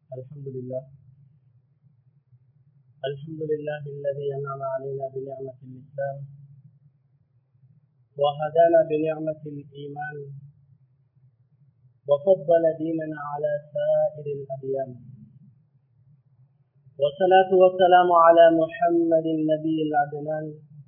الحمد لله الحمد لله الذي أنعم علينا بنعمة الإسلام وهدانا بنعمة الإيمان وفضل ديننا على سائر الأديان والصلاة والسلام على محمد النبي العدنان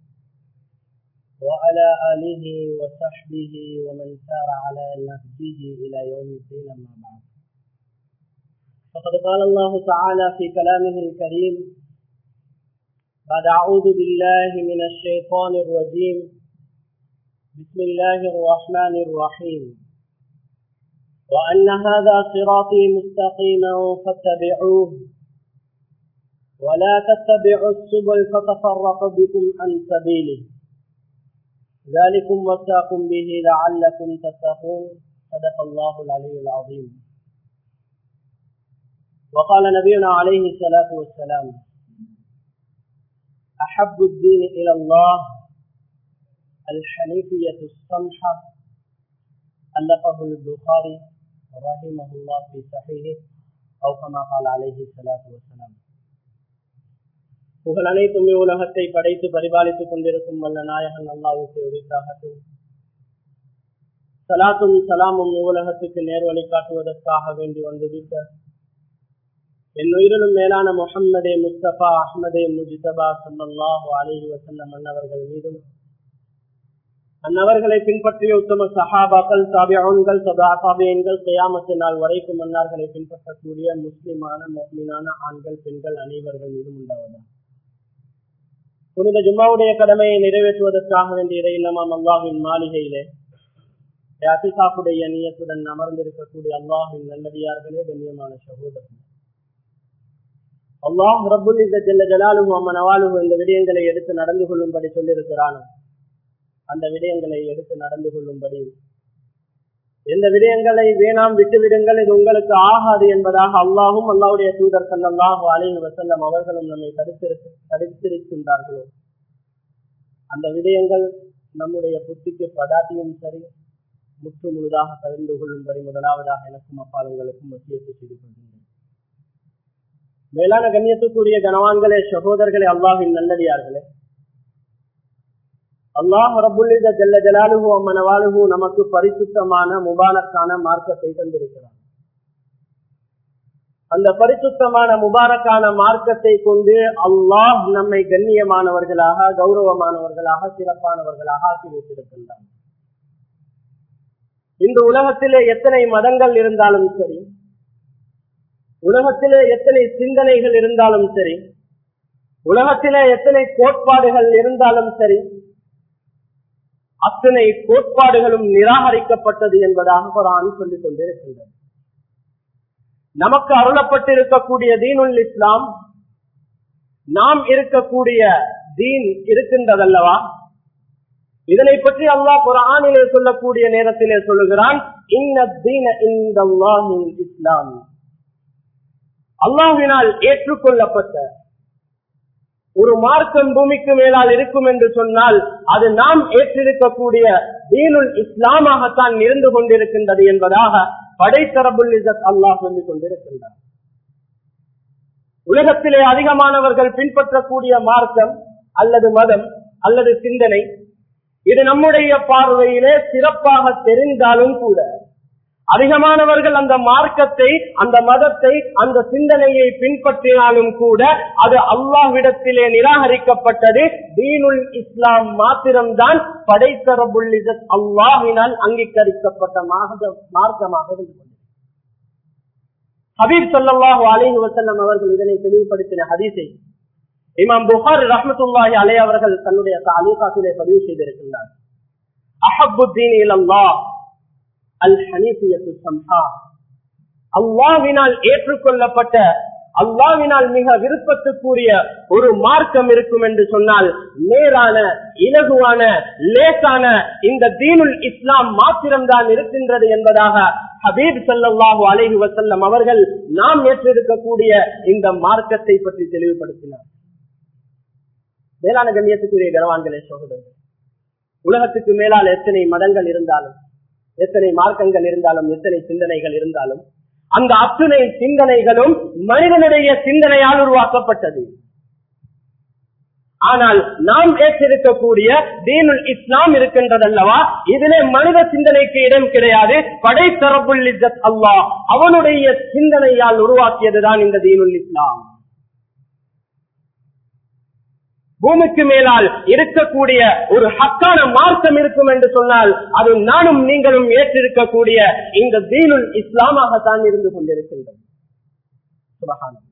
وعلى آله وصحبه ومن سار على نهجه إلى يوم الدين أما بعد فقد قال الله تعالى في كلامه الكريم بعد أعوذ بالله من الشيطان الرجيم بسم الله الرحمن الرحيم وأن هذا صراطي مستقيما فاتبعوه ولا تتبعوا السبل فتفرق بكم عن سبيله ذلكم وساكم به لعلكم تتقون صدق الله العلي العظيم وقال نبينا عليه الصلاة والسلام أحب الدين إلى الله الحنيفية السمحة ألقه البخاري رحمه الله في صحيحه أو كما قال عليه الصلاة والسلام புகழ் அனைத்தும் உலகத்தை படைத்து பரிபாலித்துக் கொண்டிருக்கும் வல்ல நாயகன் அல்லாவுக்கு உரித்தாகட்டும் சலாத்தும் சலாமும் உலகத்துக்கு நேர் வழி காட்டுவதற்காக வேண்டி வந்துவிட்ட என் உயிரிலும் மேலான முகம்மதே முஸ்தபா அஹ்மதே முஜிதபா சல்லாஹு அலிஹி வசல்லம் அன்னவர்கள் மீதும் அன்னவர்களை பின்பற்றிய உத்தம சஹாபாக்கள் சாபியான்கள் சதா சாபியன்கள் செய்யாமத்து நாள் வரைக்கும் மன்னார்களை பின்பற்றக்கூடிய முஸ்லிமான மீனான ஆண்கள் பெண்கள் அனைவர்கள் மீதும் உண்டாவதா புனித ஜும்மாவுடைய கடமையை நிறைவேற்றுவதற்காக வேண்டிய இறையில்லமாம் அல்லாஹின் மாளிகையிலே அசிசாப்புடைய நீயத்துடன் அமர்ந்திருக்கக்கூடிய அல்லாஹின் நல்லடியார்களே கண்ணியமான சகோதரர்கள் அல்லாஹ் ரபுல் இந்த ஜெல்ல ஜலாலும் அம்மன் அவாலும் இந்த விடயங்களை எடுத்து நடந்து கொள்ளும்படி சொல்லியிருக்கிறானோ அந்த விடயங்களை எடுத்து நடந்து கொள்ளும்படி எந்த விடயங்களை வேணாம் விட்டுவிடுங்கள் இது உங்களுக்கு ஆகாது என்பதாக அல்லாஹும் அல்லாவுடைய தூதர் சல்லாஹு அலிஹி வசல்லம் அவர்களும் நம்மை தடுத்திருக்கு தடுத்திருக்கின்றார்களோ அந்த விடயங்கள் நம்முடைய புத்திக்கு படாட்டியும் சரி முற்று முழுதாக தெரிந்து கொள்ளும்படி முதலாவதாக எனக்கும் அப்பாலங்களுக்கும் மத்தியத்தை செய்து கொள்கின்றேன் மேலான கண்ணியத்துக்குரிய கனவான்களே சகோதரர்களே அல்லாஹின் நல்லடியார்களே அல்லாஹ் ரபுல்லித ஜல்ல ஜலாலுகு அம்மனவாலுகு நமக்கு பரிசுத்தமான முபாரக்கான மார்க்கத்தை தந்திருக்கிறார் அந்த பரிசுத்தமான முபாரக்கான மார்க்கத்தை கொண்டு அல்லாஹ் நம்மை கண்ணியமானவர்களாக கௌரவமானவர்களாக சிறப்பானவர்களாக ஆக்கி வைத்திருக்கின்றார் இந்த உலகத்திலே எத்தனை மதங்கள் இருந்தாலும் சரி உலகத்திலே எத்தனை சிந்தனைகள் இருந்தாலும் சரி உலகத்திலே எத்தனை கோட்பாடுகள் இருந்தாலும் சரி அத்தனை கோட்பாடுகளும் நிராகரிக்கப்பட்டது என்பதாக குரான் சொல்லிக் கொண்டிருக்கின்றது நமக்கு அருளப்பட்டிருக்கக்கூடிய தீனுல் இஸ்லாம் நாம் இருக்கக்கூடிய தீன் இருக்கின்றதல்லவா இதனை பற்றி அல்லாஹ் குரானிலே சொல்லக்கூடிய நேரத்திலே சொல்லுகிறான் இஸ்லாம் அல்லாஹினால் ஏற்றுக்கொள்ளப்பட்ட ஒரு மார்க்கம் பூமிக்கு மேலால் இருக்கும் என்று சொன்னால் அது நாம் ஏற்றிருக்கக்கூடிய தீனுல் இஸ்லாமாகத்தான் இருந்து கொண்டிருக்கின்றது என்பதாக படைத்தரபுல் இசத் அல்லாஹ் சொல்லிக் கொண்டிருக்கின்றார் உலகத்திலே அதிகமானவர்கள் பின்பற்றக்கூடிய மார்க்கம் அல்லது மதம் அல்லது சிந்தனை இது நம்முடைய பார்வையிலே சிறப்பாக தெரிந்தாலும் கூட அதிகமானவர்கள் அந்த மார்க்கத்தை அந்த மதத்தை அந்த சிந்தனையை பின்பற்றினாலும் கூட அது அல்லாஹ்விடத்திலே நிராகரிக்கப்பட்டது தீனுல் இஸ்லாம் மாத்திரம்தான் படைத்தரபுல் அல்லாஹினால் அங்கீகரிக்கப்பட்ட மார்க்கமாக இருந்து கொண்டது ஹபீப் சல்லாஹூ அலிஹி வசல்லம் அவர்கள் இதனை தெளிவுபடுத்தின ஹதீஸை இமாம் புகார் ரஹமத்துல்லாஹி அலை அவர்கள் தன்னுடைய அலிகாசிலே பதிவு செய்திருக்கின்றார் அஹபுத்தீன் இலல்லாஹ் அல் ஹனீபியத்து சம்ஹா அல்லாவினால் ஏற்றுக்கொள்ளப்பட்ட அல்லாவினால் மிக விருப்பத்துக்குரிய ஒரு மார்க்கம் இருக்கும் என்று சொன்னால் நேரான இலகுவான லேசான இந்த தீனுல் இஸ்லாம் மாத்திரம்தான் இருக்கின்றது என்பதாக ஹபீப் சல்லாஹூ அலஹி வசல்லம் அவர்கள் நாம் ஏற்றிருக்கக்கூடிய இந்த மார்க்கத்தை பற்றி தெளிவுபடுத்தினார் மேலான கண்ணியத்துக்குரிய கனவான்களே சகோதரர்கள் உலகத்துக்கு மேலால் எத்தனை மதங்கள் இருந்தாலும் எத்தனை மார்க்கங்கள் இருந்தாலும் எத்தனை சிந்தனைகள் இருந்தாலும் அந்த அத்துணை சிந்தனைகளும் மனிதனுடைய சிந்தனையால் உருவாக்கப்பட்டது ஆனால் நாம் ஏற்றிருக்கக்கூடிய தீனுல் இஸ்லாம் இருக்கின்றதல்லவா இதிலே மனித சிந்தனைக்கு இடம் கிடையாது படைத்தரப்புல் இஸ்ஸத் அல்லாஹ் அவனுடைய சிந்தனையால் உருவாக்கியதுதான் இந்த தீனுல் இஸ்லாம் பூமிக்கு மேலால் இருக்கக்கூடிய ஒரு ஹக்கான மார்க்கம் இருக்கும் என்று சொன்னால் அது நானும் நீங்களும் ஏற்றிருக்கக்கூடிய இந்த தீனுல் இஸ்லாமாகத்தான் இருந்து கொண்டிருக்கின்றது சுபஹானல்லாஹ்.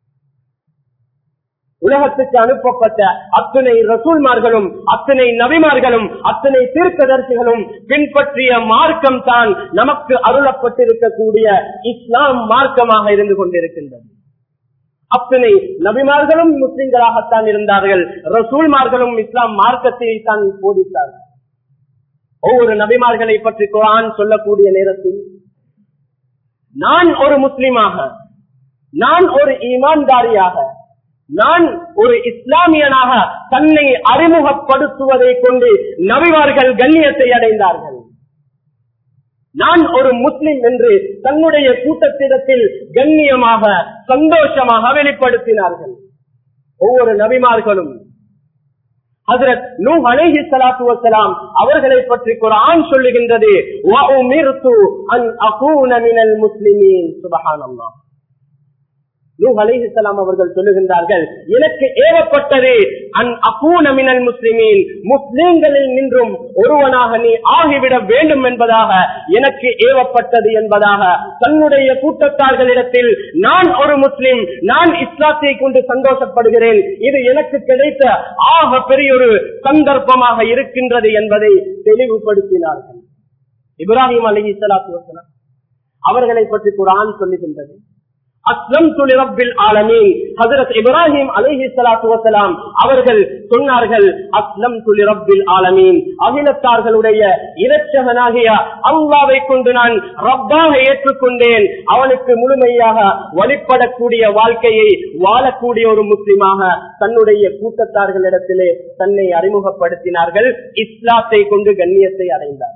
உலகத்துக்கு அனுப்பப்பட்ட அத்தனை ரசூல்மார்களும் அத்தனை நபிமார்களும் அத்தனை தீர்க்கதரிசிகளும் பின்பற்றிய மார்க்கம் தான் நமக்கு அருளப்பட்டிருக்கக்கூடிய இஸ்லாம் மார்க்கமாக இருந்து கொண்டிருக்கின்றது அத்தனை நபிமார்களும் முஸ்லிம்களாகத்தான் இருந்தார்கள் ரசூல்மார்களும் இஸ்லாம் மார்க்கத்தை தான் போதித்தார்கள் ஒவ்வொரு நபிமார்களை பற்றி குரான் சொல்லக்கூடிய நேரத்தில் நான் ஒரு முஸ்லிமாக நான் ஒரு ஈமான்தாரியாக நான் ஒரு இஸ்லாமியனாக தன்னை அறிமுகப்படுத்துவதை கொண்டு நபிமார்கள் கண்ணியத்தை அடைந்தார்கள் நான் ஒரு முஸ்லிம் என்று தன்னுடைய கூட்டத்திடத்தில் கண்ணியமாக சந்தோஷமாக வெளிப்படுத்தினார்கள் ஒவ்வொரு நபிமார்களும் ஹசரத் நூ அலைஹி ஸலாத்து வஸலாம் அவர்களை பற்றி குர்ஆன் சொல்லுகின்றது வ உமிர்து அன் அகூன மினல் முஸ்லிமீன் சுப்ஹானல்லாஹ் நூஹ் அலைஹிஸ்ஸலாம் அவர்கள் சொல்லுகின்றார்கள் எனக்கு ஏவப்பட்டது அன் அகூன மினல் முஸ்லிமீன் முஸ்லிம்களில் நின்றும் ஒருவனாக நீ ஆகிவிட வேண்டும் என்பதாக எனக்கு ஏவப்பட்டது என்பதாக தன்னுடைய கூட்டத்தார்களிடத்தில் நான் ஒரு முஸ்லிம் நான் இஸ்லாத்தை கொண்டு சந்தோஷப்படுகிறேன் இது எனக்கு கிடைத்த ஆக பெரிய ஒரு சந்தர்ப்பமாக இருக்கின்றது என்பதை தெளிவுபடுத்தினார்கள் இப்ராஹிம் அலி சலாத்து வசலாம் அவர்களை பற்றி குரான் சொல்லுகின்றது அஸ்லம் துலி ரப்பில் ஆலமீன் ஹஜரத் இப்ராஹிம் அலைஹி ஸலாத்து வஸலாம் அவர்கள் சொன்னார்கள் அஸ்லம் துலி ரப்பில் ஆலமீன் அகிலத்தார்களுடைய இரட்சகனாகிய அல்லாவை கொண்டு நான் ரப்பாக ஏற்றுக்கொண்டேன் அவனுக்கு முழுமையாக வழிபடக்கூடிய வாழ்க்கையை வாழக்கூடிய ஒரு முஸ்லிமாக தன்னுடைய கூட்டத்தார்களிடத்திலே தன்னை அறிமுகப்படுத்தினார்கள் இஸ்லாத்தை கொண்டு கண்ணியத்தை அடைந்தார்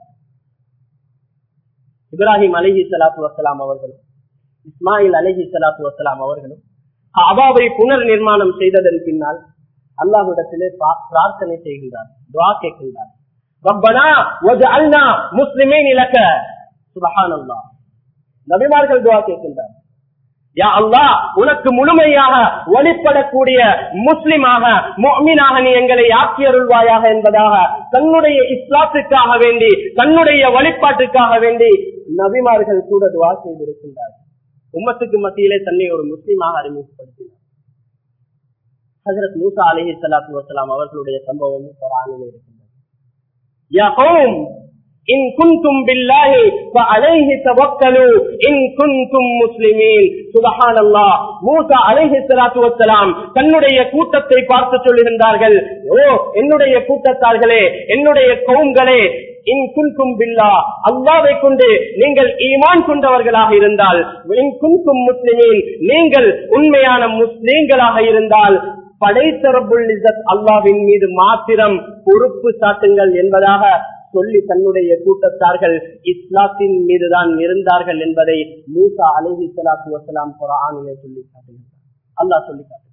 இப்ராஹிம் அலைஹி ஸலாத்து வஸலாம் அவர்களும் இஸ்மாயில் அலஹி சலாத்து வசலாம் அவர்களும் அபாவை புனர் நிர்மாணம் செய்ததன் பின்னால் அல்லாஹ்விடத்திலே பா- பிரார்த்தனை செய்கின்றார் துவா கேட்கின்றார் ரப்பனா வஜஅல்னா முஸ்லிமீன் இலக்க சுப்ஹானல்லாஹ் நபிமார்கள் துவா கேட்கின்றார் யா அல்லாஹ் உனக்கு முழுமையாக வழிபடக்கூடிய முஸ்லிமாக முஃமினாக நீ எங்களை ஆக்கி அருள்வாயாக என்பதாக தன்னுடைய இஸ்லாத்துக்காக வேண்டி தன்னுடைய வழிபாட்டுக்காக வேண்டி நபிமார்கள் கூட துவா செய்திருக்கின்றார்கள் உம்மத்துக்கு மத்தியிலே தன்னை ஒரு முஸ்லீமாக அறிமுகப்படுத்தினார் ஹசரத் மூசா அலஹி சலாத்து வசலாம் அவர்களுடைய சம்பவமும் குரானிலே இருக்கின்றது யா கௌம் இன் குன்தும் பில்லாஹி ஃபஅலைஹி தவக்கலு இன் குன்தும் முஸ்லிமீன் சுப்ஹானல்லாஹ் மூசா அலைஹி ஸலாத்து வஸ்ஸலாம் தன்னுடைய கூட்டத்தை பார்த்து சொல்லுகின்றார்கள் ஓ என்னுடைய கூட்டத்தார்களே என்னுடைய கவும்களே இன் குன்தும் பில்லா அல்லாவை கொண்டு நீங்கள் ஈமான் கொண்டவர்களாக இருந்தால் இன் குன்தும் முஸ்லிமீன் நீங்கள் உண்மையான முஸ்லீம்களாக இருந்தால் படைத்த ரப்புல் இஸ்ஸத் அல்லாவின் மீது மாத்திரம் பொறுப்பு சாட்டுங்கள் என்பதாக சொல்லி தன்னுடைய கூட்டத்தார்கள் இஸ்லாத்தின் மீதுதான் இருந்தார்கள் என்பதை மூசா அலைஹி ஸலாத்து வஸலாம் குர்ஆனிலே சொல்லி காட்டுகிறார் அல்லாஹ் சொல்லி காட்டுகிறார்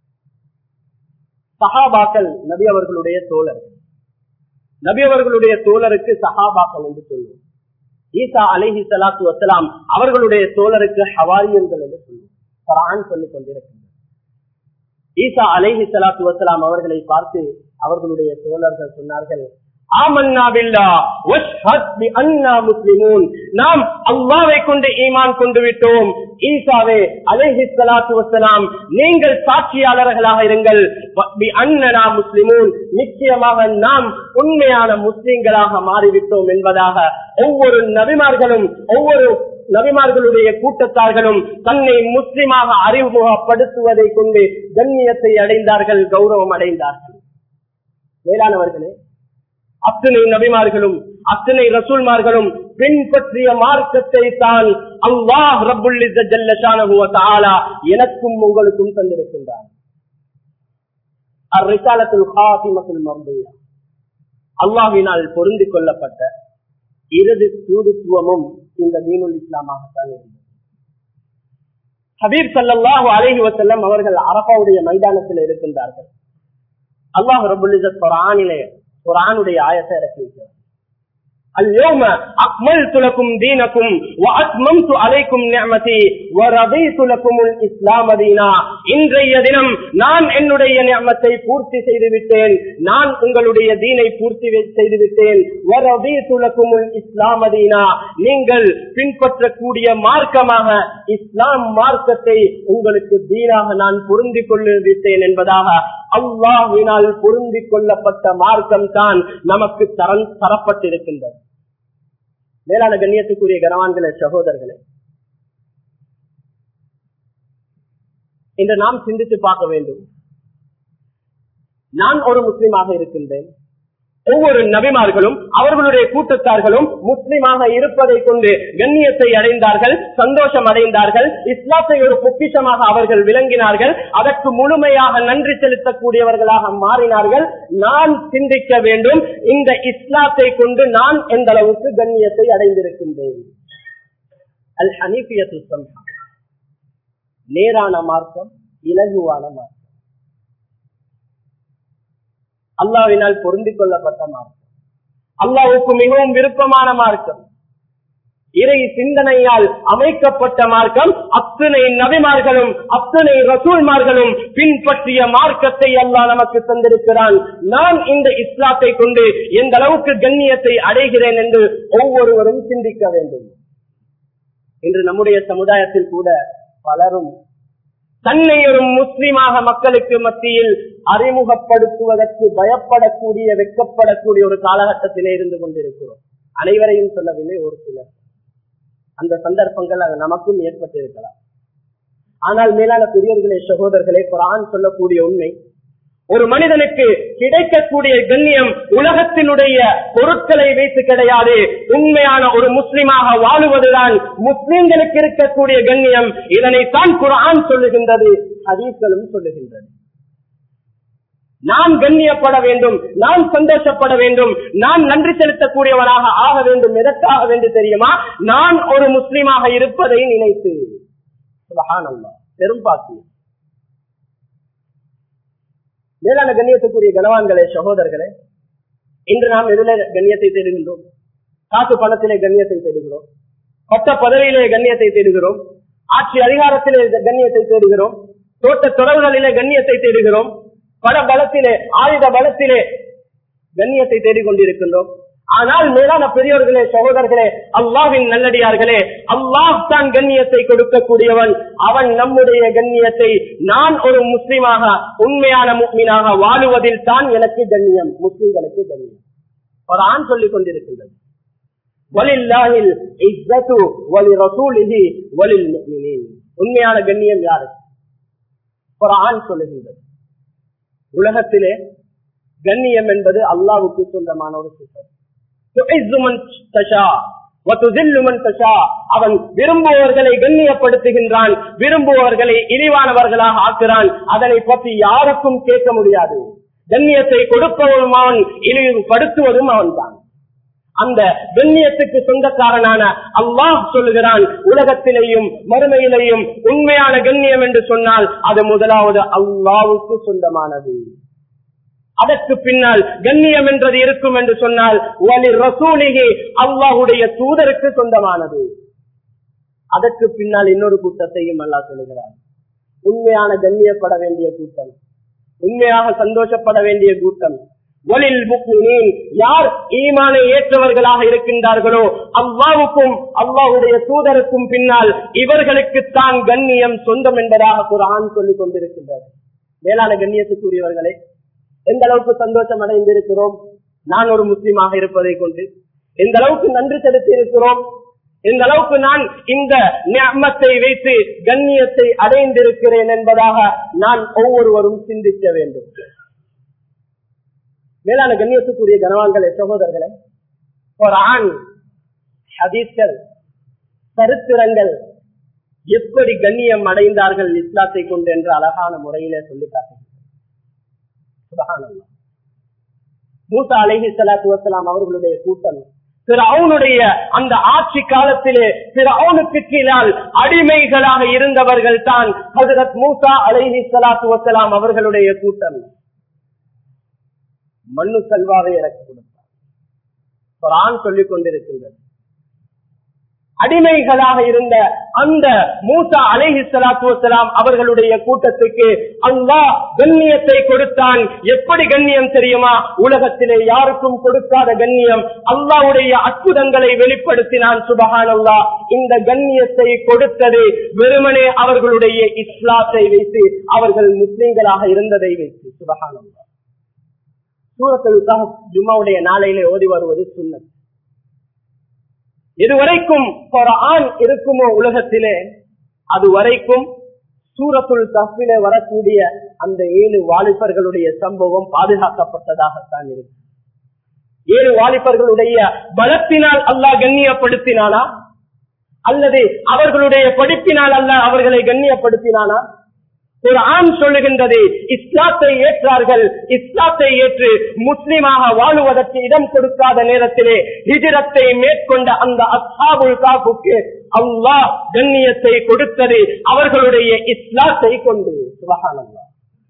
சஹாபாக்கள் நபி அவர்களுடைய தோழர்கள் நபி அவர்களுடைய தோழருக்கு சஹாபாக்கள் என்று சொல்லுவோம் ஈசா அலைஹி ஸலாத்து வஸலாம் அவர்களுடைய தோழருக்கு ஹவாரியன்கள் என்று சொல்லுவோம் குர்ஆன் சொல்லிக் கொண்டிருக்கின்றது ஈசா அலைஹி ஸலாத்து வஸலாம் அவர்களை பார்த்து அவர்களுடைய தோழர்கள் சொன்னார்கள் ஆமன்னா பில்லா வஷ்ஹத் பி அன்னா முஸ்லிமூன் நாம் அல்லாஹ்வை கொண்டு ஈமான் கொண்டு விட்டோம் ஈசாவே அலைஹி ஸலாத்து வஸலாம் நீங்கள் சாட்சியாளர்களாக இருங்கள் வ- பி அன்னனா முஸ்லிமூன் நிச்சயமாக நாம் உண்மையான முஸ்லிம்களாக மாறிவிட்டோம் என்பதாக ஒவ்வொரு நபிமார்களும் ஒவ்வொரு நபிமார்களுடைய கூட்டத்தார்களும் தன்னை முஸ்லிமாக அறிமுகப்படுத்துவதை கொண்டு கண்ணியத்தை அடைந்தார்கள் கௌரவம் அடைந்தார்கள் மேலானவர்களே அத்தனை நபிமார்களும் அத்தனை ரசூல்மார்களும் பின்பற்றிய மார்க்கத்தை தான் அல்லாஹ் ரப்புல் இஸ்ஸத் ஜல்ல ஷானஹு வ தஆலா எனக்கும் உங்களுக்கும் தந்திருக்கின்றார் அர்ரிசாலத்துல் ஹாத்திமத்துல் மர்தியா அல்லாஹ்வினால் பொருந்திக் கொள்ளப்பட்ட இறுதி தூதுத்துவமும் இந்த தீனுல் இஸ்லாமாகத்தான் இருந்தது ஹபீப் சல்லாஹூ அலஹி வசல்லம் அவர்கள் அரபாவுடைய மைதானத்தில் இருக்கின்றார்கள் அல்லாஹ் ரபுல் குரானிலே குரானுடைய ஆயத்தை இறக்கி வைக்கிறார் اليوم أكملت لكم دينكم وأتممت عليكم نعمتي ورضيت لكم الإسلام دينا இன்றைய தினம் நான் என்னுடைய நியமத்தை பூர்த்தி செய்து விட்டேன் நான் உங்களுடைய தீனை பூர்த்தி செய்து விட்டேன் وَرَضِيتُ لَكُمُ الْإِسْلَامَ دِينًا நீங்கள் பின்பற்றக்கூடிய மார்க்கமாக இஸ்லாம் மார்க்கத்தை உங்களுக்கு தீனாக நான் பொருந்திக் கொள்ள விட்டேன் என்பதாக அல்லாஹினால் பொருந்திக் கொள்ளப்பட்ட மார்க்கம் தான் நமக்கு தரன் தரப்பட்டிருக்கின்றது மேலான கண்ணியத்துக்குரிய கனவான்களே சகோதரர்களே இன்று நாம் சிந்தித்து பார்க்க வேண்டும் நான் ஒரு முஸ்லிமாக இருக்கின்றேன் ஒவ்வொரு நபிமார்களும் அவர்களுடைய கூட்டத்தார்களும் முஸ்லிமாக இருப்பதை கொண்டு கண்ணியத்தை அடைந்தார்கள் சந்தோஷம் அடைந்தார்கள் இஸ்லாத்தை ஒரு பொக்கிஷமாக அவர்கள் விளங்கினார்கள் அதற்கு முழுமையாக நன்றி செலுத்தக்கூடியவர்களாக மாறினார்கள் நான் சிந்திக்க வேண்டும் இந்த இஸ்லாத்தை கொண்டு நான் எந்த அளவுக்கு கண்ணியத்தை அடைந்திருக்கின்றேன் அல் ஹனீபியத்து சம்ஹா நேரான மார்க்கம் இலகுவான மார்க்கம் அல்லாவினால் பொருந்திக் கொள்ளப்பட்ட மார்க்கம் அல்லாவுக்கு மிகவும் விருப்பமான மார்க்கம் இறை சிந்தனையால் அமைக்கப்பட்ட மார்க்கம் அத்தனை நபிமார்களும் அத்தனை ரசூல்மார்களும் பின்பற்றிய மார்க்கத்தை அல்லாஹ் நமக்கு தந்திருக்கிறான் நான் இந்த இஸ்லாத்தை கொண்டு எந்த அளவுக்கு கண்ணியத்தை அடைகிறேன் என்று ஒவ்வொருவரும் சிந்திக்க வேண்டும் இன்று நம்முடைய சமுதாயத்தில் கூட பலரும் தன்னை ஒரு முஸ்லிமாக மக்களுக்கு மத்தியில் அறிமுகப்படுத்துவதற்கு பயப்படக்கூடிய வெக்கப்படக்கூடிய ஒரு காலகட்டத்திலே இருந்து கொண்டிருக்கிறோம் அனைவரையும் சொல்லவில்லை ஒரு சிலர் அந்த சந்தர்ப்பங்கள் அது நமக்கும் ஏற்பட்டிருக்கலாம் ஆனால் மேலான பெரியவர்களே சகோதரர்களே குரான் சொல்லக்கூடிய உண்மை ஒரு மனிதனுக்கு கிடைக்கக்கூடிய கண்ணியம் உலகத்தினுடைய பொருட்களை வைத்து கிடையாது உண்மையான ஒரு முஸ்லிமாக வாழுவதுதான் முஸ்லிம்களுக்கு இருக்கக்கூடிய கண்ணியம் இதனைத்தான் குரான் சொல்லுகின்றது ஹதீஸ்களும் சொல்லுகின்றது நான் கண்ணியப்பட வேண்டும் நான் சந்தோஷப்பட வேண்டும் நான் நன்றி செலுத்தக்கூடியவனாக ஆக வேண்டும் எதற்காக வேண்டும் தெரியுமா நான் ஒரு முஸ்லிமாக இருப்பதை நினைத்து பெரும் பாக்கியம் மேலான கண்ணியத்துக்குரிய கனவான்களே சகோதரர்களே இன்று நாம் எதில கண்ணியத்தை தேடுகின்றோம் காசு பணத்திலே கண்ணியத்தை தேடுகிறோம் பட்ட பதவியிலே கண்ணியத்தை தேடுகிறோம் ஆட்சி அதிகாரத்திலே கண்ணியத்தை தேடுகிறோம் தோட்ட தொடர்களிலே கண்ணியத்தை தேடுகிறோம் பல பலத்திலே ஆயுத பலத்திலே கண்ணியத்தை தேடிக்கொண்டிருக்கின்றோம் ஆனால் மேலான பெரியோர்களே சகோதரர்களே அல்லாவின் நல்லடியார்களே அல்லாஹ் தான் கண்ணியத்தை கொடுக்கக்கூடியவன் அவன் நம்முடைய கண்ணியத்தை நான் ஒரு முஸ்லிமாக உண்மையான முக்மீனாக வாழுவதில் தான் எனக்கு கண்ணியம் முஸ்லிம்களுக்கு கண்ணியம் ஒரு ஆண் சொல்லிக் கொண்டிருக்கின்றது உண்மையான கண்ணியம் யாரு ஒரு ஆண் சொல்லுகின்றது உலகத்திலே கண்ணியம் என்பது அல்லாவுக்கு சொந்தமான ஒரு சித்தம் அவன் விரும்புவர்களை கண்ணியப்படுத்துகின்றான் விரும்புவர்களை இழிவானவர்களாக ஆக்குறான் அதனை பற்றி யாருக்கும் கேட்க முடியாது கண்ணியத்தை கொடுப்பவனும் அவன் இழிவுபடுத்துவதும் அவன்தான் அந்த கண்ணியத்துக்கு சொந்தக்காரனான அல்லாஹ் சொல்லுகிறான் உலகத்திலேயும் மறுமையிலேயும் உண்மையான கண்ணியம் என்று சொன்னால் அது முதலாவது அல்லாவுக்கு சொந்தமானது அதற்கு பின்னால் கண்ணியம் என்றது இருக்கும் என்று சொன்னால் வலி ரசூலிகே அல்லாஹுடைய தூதருக்கு சொந்தமானது அதற்கு பின்னால் இன்னொரு கூட்டத்தையும் அல்லா சொல்லுகிறார் உண்மையான கண்ணியப்பட வேண்டிய கூட்டம் உண்மையாக சந்தோஷப்பட வேண்டிய கூட்டம் ஒலில் முக்மினீன் யார் ஈமானை ஏற்றவர்களாக இருக்கின்றார்களோ அல்லாவுக்கும் அல்லாவுடைய தூதருக்கும் பின்னால் இவர்களுக்கு தான் கண்ணியம் சொந்தம் என்பதாக குரான் சொல்லிக் கொண்டிருக்கின்றது மேலான கண்ணியத்துக்குரியவர்களே எந்த அளவுக்கு சந்தோஷம் அடைந்திருக்கிறோம் நான் ஒரு முஸ்லீமாக இருப்பதை கொண்டு எந்த அளவுக்கு நன்றி செலுத்தி இருக்கிறோம் எந்த அளவுக்கு நான் இந்த ஞாபகத்தை வைத்து கண்ணியத்தை அடைந்திருக்கிறேன் என்பதாக நான் ஒவ்வொருவரும் சிந்திக்க வேண்டும் மேலான கண்ணியத்துக்குரிய கனவான்களே சகோதரர்களே ஒரு ஆண் ஹதீஸ்கள் சரித்திரங்கள் எப்படி கண்ணியம் அடைந்தார்கள் இஸ்லாத்தை கொண்டு என்று அழகான முறையிலே சொல்லி காட்டுகிறார் மூசா அலஹி சலாத்து வசலாம் அவர்களுடைய கூட்டம் அவனுடைய அந்த ஆட்சி காலத்திலே அவனுக்கு கீழால் அடிமைகளாக இருந்தவர்கள் தான் ஹசரத் மூசா அலைஹி சலாத்து வசலாம் அவர்களுடைய கூட்டம் மண்ணு செல்வாவை இறக்கி கொடுத்தார் குரான் சொல்லிக் கொண்டிருக்கின்றது அடிமைகளாக இருந்த அந்த மூசா அலைஹி சலாத்து வசலாம் அவர்களுடைய கூட்டத்துக்கு அல்லாஹ் கண்ணியத்தை கொடுத்தான் எப்படி கண்ணியம் தெரியுமா உலகத்திலே யாருக்கும் கொடுக்காத கண்ணியம் அல்லாவுடைய அற்புதங்களை வெளிப்படுத்தினான் சுபகான் அல்லா இந்த கண்ணியத்தை கொடுத்தது வெறுமனே அவர்களுடைய இஸ்லாத்தை வைத்து அவர்கள் முஸ்லிம்களாக இருந்ததை வைத்து சுபகான் அல்லா சூரத்துக்காக ஜும்மாவுடைய நாளையிலே ஓதி வருவது சுண்ணத் இதுவரைக்கும் ஆண் இருக்குமோ உலகத்திலே அது வரைக்கும் சூரத்துள் தப்பிலே வரக்கூடிய அந்த ஏழு வாலிபர்களுடைய சம்பவம் பாதுகாக்கப்பட்டதாகத்தான் இருக்கு ஏழு வாலிபர்களுடைய பலத்தினால் அல்லாஹ் கண்ணியப்படுத்தினானா அல்லது அவர்களுடைய படிப்பினால் அல்ல அவர்களை கண்ணியப்படுத்தினானா ஒரு ஆண் சொல்லுகின்றது இஸ்லாத்தை ஏற்றார்கள் இஸ்லாத்தை ஏற்று முஸ்லிமாக வாழுவதற்கு இடம் கொடுக்காத நேரத்திலே ஹிஜரத்தை மேற்கொண்ட அந்த அஸ்ஹாபுல் காப்புக்கு அல்லாஹ் கண்ணியத்தை கொடுத்தது அவர்களுடைய இஸ்லாத்தை கொண்டு சுபகானல்லா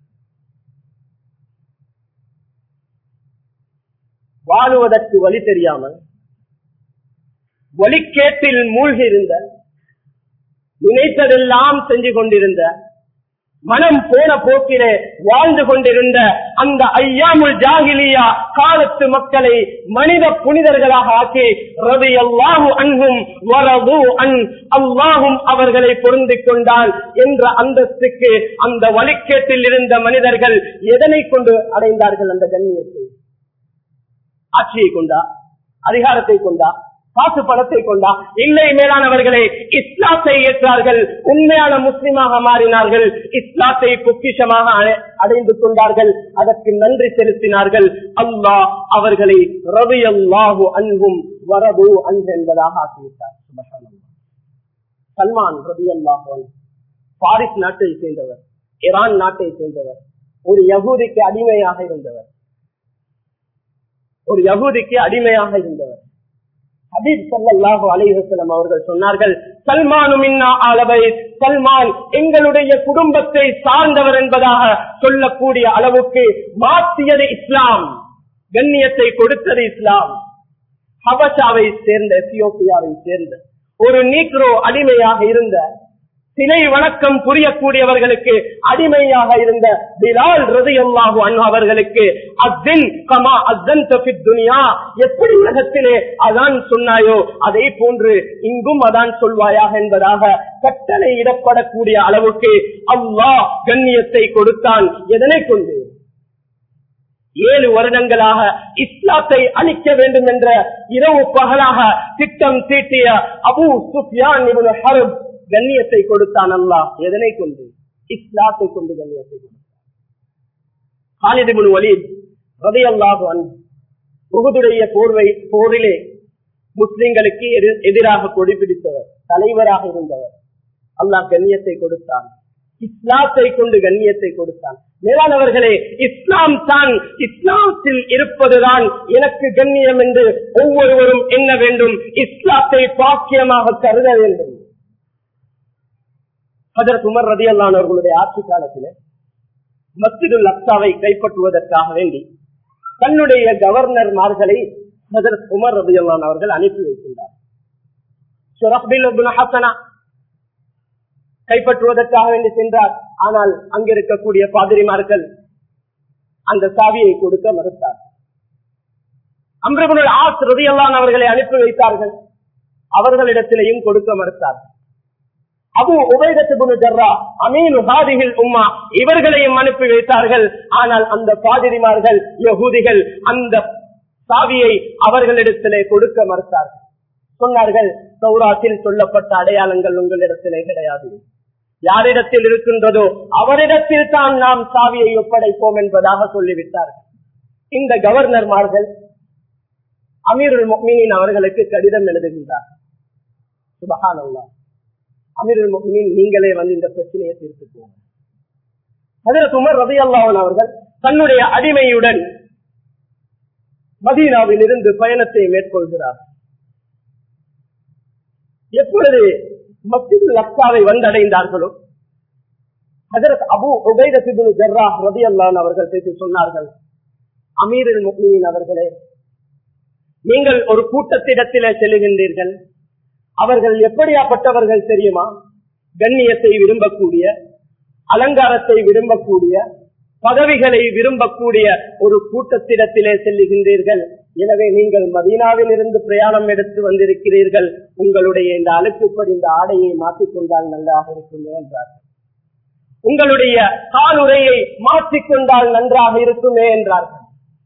வாழுவதற்கு வழி தெரியாமல் வழிகேட்டில் மூழ்கி இருந்த நினைத்ததெல்லாம் செஞ்சு கொண்டிருந்த மனம் போன போக்கிலே வாழ்ந்து கொண்டிருந்த அந்த ஐயாமுல் ஜாகிலியா காலத்து மக்களை மனித புனிதர்களாக ஆக்கி ரவி அல்லாஹு அன்பும் வரது அன் அல்லாஹும் அவர்களை பொருந்திக் கொண்டான் என்ற அந்தஸ்துக்கு அந்த வழிகேட்டில் இருந்த மனிதர்கள் எதனை கொண்டு அடைந்தார்கள் அந்த கண்ணியத்தை ஆட்சியை கொண்டா அதிகாரத்தை கொண்டா காசு பணத்தை கொண்டா இல்லை மேலானவர்களே இஸ்லாத்தை ஏற்றார்கள் உண்மையான முஸ்லிமாக மாறினார்கள் இஸ்லாத்தை பொக்கிஷமாக அடைந்து கொண்டார்கள் அதற்கு நன்றி செலுத்தினார்கள் அல்லாஹ் அவர்களை ரவி அல்லாஹு அன்பும் வரது அன்பு என்பதாக ஆக்கிவிட்டார் சல்மான் ரவி அல்லாஹு பாரிஸ் நாட்டை சேர்ந்தவர் ஈரான் நாட்டை சேர்ந்தவர் ஒரு யகூதிக்கு அடிமையாக இருந்தவர் ஒரு யகூதிக்கு அடிமையாக இருந்தவர் ஹபீப் சல்லாஹு அலைவசலம் அவர்கள் சொன்னார்கள் சல்மானு மின்னா அளவை சல்மான் எங்களுடைய குடும்பத்தை சார்ந்தவர் என்பதாக சொல்லக்கூடிய அளவுக்கு மாற்றியது இஸ்லாம் கண்ணியத்தை கொடுத்தது இஸ்லாம் ஹபஷாவை சேர்ந்த எத்தியோப்பியாவை சேர்ந்த ஒரு நீக்ரோ அடிமையாக இருந்த சிலை வணக்கம் புரியக்கூடியவர்களுக்கு அடிமையாக இருந்த பிலால் ரதையல்லாஹு அன்பு அவர்களுக்கு அத்தின் கமா அத்தன் துனியா எப்படி உலகத்திலே அதான் சொன்னாயோ அதே போன்று இங்கும் அதான் சொல்வாயாக என்பதாக கட்டளை இடப்படக்கூடிய அளவுக்கு அல்லாஹ் கண்ணியத்தை கொடுத்தான் எதனை கொண்டு ஏழு வருடங்களாக இஸ்லாத்தை அழிக்க வேண்டும் என்ற இரவு பகலாக திட்டம் தீட்டிய அபு சுஃபியான் ஹரப் கண்ணியத்தை கொடுத்தான் அல்லாஹ் எதனை கொண்டு இஸ்லாத்தை கொண்டு கண்ணியத்தை கொடுத்தான் ஹாலிதிபுன் வலீத் ரதையல்லாஹு உகுதுடைய போர்வை போரிலே முஸ்லிம்களுக்கு எதிராக கொடி பிடித்தவர் தலைவராக இருந்தவர் அல்லாஹ் கண்ணியத்தை கொடுத்தான் இஸ்லாத்தை கொண்டு கண்ணியத்தை கொடுத்தான் மேலானவர்களே இஸ்லாம் தான் இஸ்லாத்தில் இருப்பதுதான் எனக்கு கண்ணியம் என்று ஒவ்வொருவரும் எண்ண வேண்டும் இஸ்லாத்தை பாக்கியமாக கருத வேண்டும் ஹதரத் உமர் ரதி அவர்களுடைய ஆட்சி காலத்தில் மஸ்ஜிதுல் அக்சாவை கைப்பற்றுவதற்காக வேண்டி தன்னுடைய கவர்னர்மார்களை ஹதரத் உமர் ரதி அவர்கள் அனுப்பி வைக்கின்றார் கைப்பற்றுவதற்காக வேண்டி சென்றார் ஆனால் அங்கிருக்கக்கூடிய பாதிரிமார்கள் அந்த சாவியை கொடுக்க மறுத்தார் அம்ரபுல் ஆஸ் ரதியல்லான் அவர்களை அனுப்பி வைத்தார்கள் அவர்களிடத்திலேயும் கொடுக்க மறுத்தார்கள் அபு உபயதத்து ஜர்ரா அமீனு ஹாதிகள் உம்மா இவர்களையும் அனுப்பி வைத்தார்கள் ஆனால் அந்த பாதிரிமார்கள் யகூதிகள் அந்த சாவியை அவர்களிடத்திலே கொடுக்க மறுத்தார்கள் சொன்னார்கள் சௌராத்தில் சொல்லப்பட்ட அடையாளங்கள் உங்களிடத்திலே கிடையாது யாரிடத்தில் இருக்கின்றதோ அவரிடத்தில் தான் நாம் சாவியை ஒப்படைப்போம் என்பதாக சொல்லிவிட்டார்கள் இந்த கவர்னர்மார்கள் அமீருல் மொமினின் அவர்களுக்கு கடிதம் எழுதுகின்றார் சுபகானல்லா அமீருல் மொமினின் நீங்களே வந்து இந்த பிரச்சனையை தீர்த்து போங்க அதில் உமர் ரவி அல்லாவன் அவர்கள் தன்னுடைய அடிமையுடன் மதீனாவில் இருந்து பயணத்தை மேற்கொள்கிறார் எப்பொழுது மஸ்ஜிது லக்ஸாவை வந்தடைந்தார்களோ ஹஜரத் அபு உபைதபிபுல் ஜர்ரா ரதி அல்லான் அவர்கள் பேசி சொன்னார்கள் அமீரில் முக்மியின் அவர்களே நீங்கள் ஒரு கூட்டத்திடத்திலே செல்லுகின்றீர்கள் அவர்கள் எப்படியாப்பட்டவர்கள் தெரியுமா கண்ணியத்தை விரும்பக்கூடிய அலங்காரத்தை விரும்பக்கூடிய பதவிகளை விரும்பக்கூடிய ஒரு கூட்டத்திடத்திலே செல்லுகின்றீர்கள் எனவே நீங்கள் மதீனாவில் இருந்து பிரயாணம் எடுத்து வந்திருக்கிறீர்கள் உங்களுடைய இந்த அழுக்குப்படி இந்த ஆடையை மாற்றிக்கொண்டால் நன்றாக இருக்குமே என்றார்கள் உங்களுடைய காலுரையை மாற்றிக்கொண்டால் நன்றாக இருக்குமே என்றார்கள்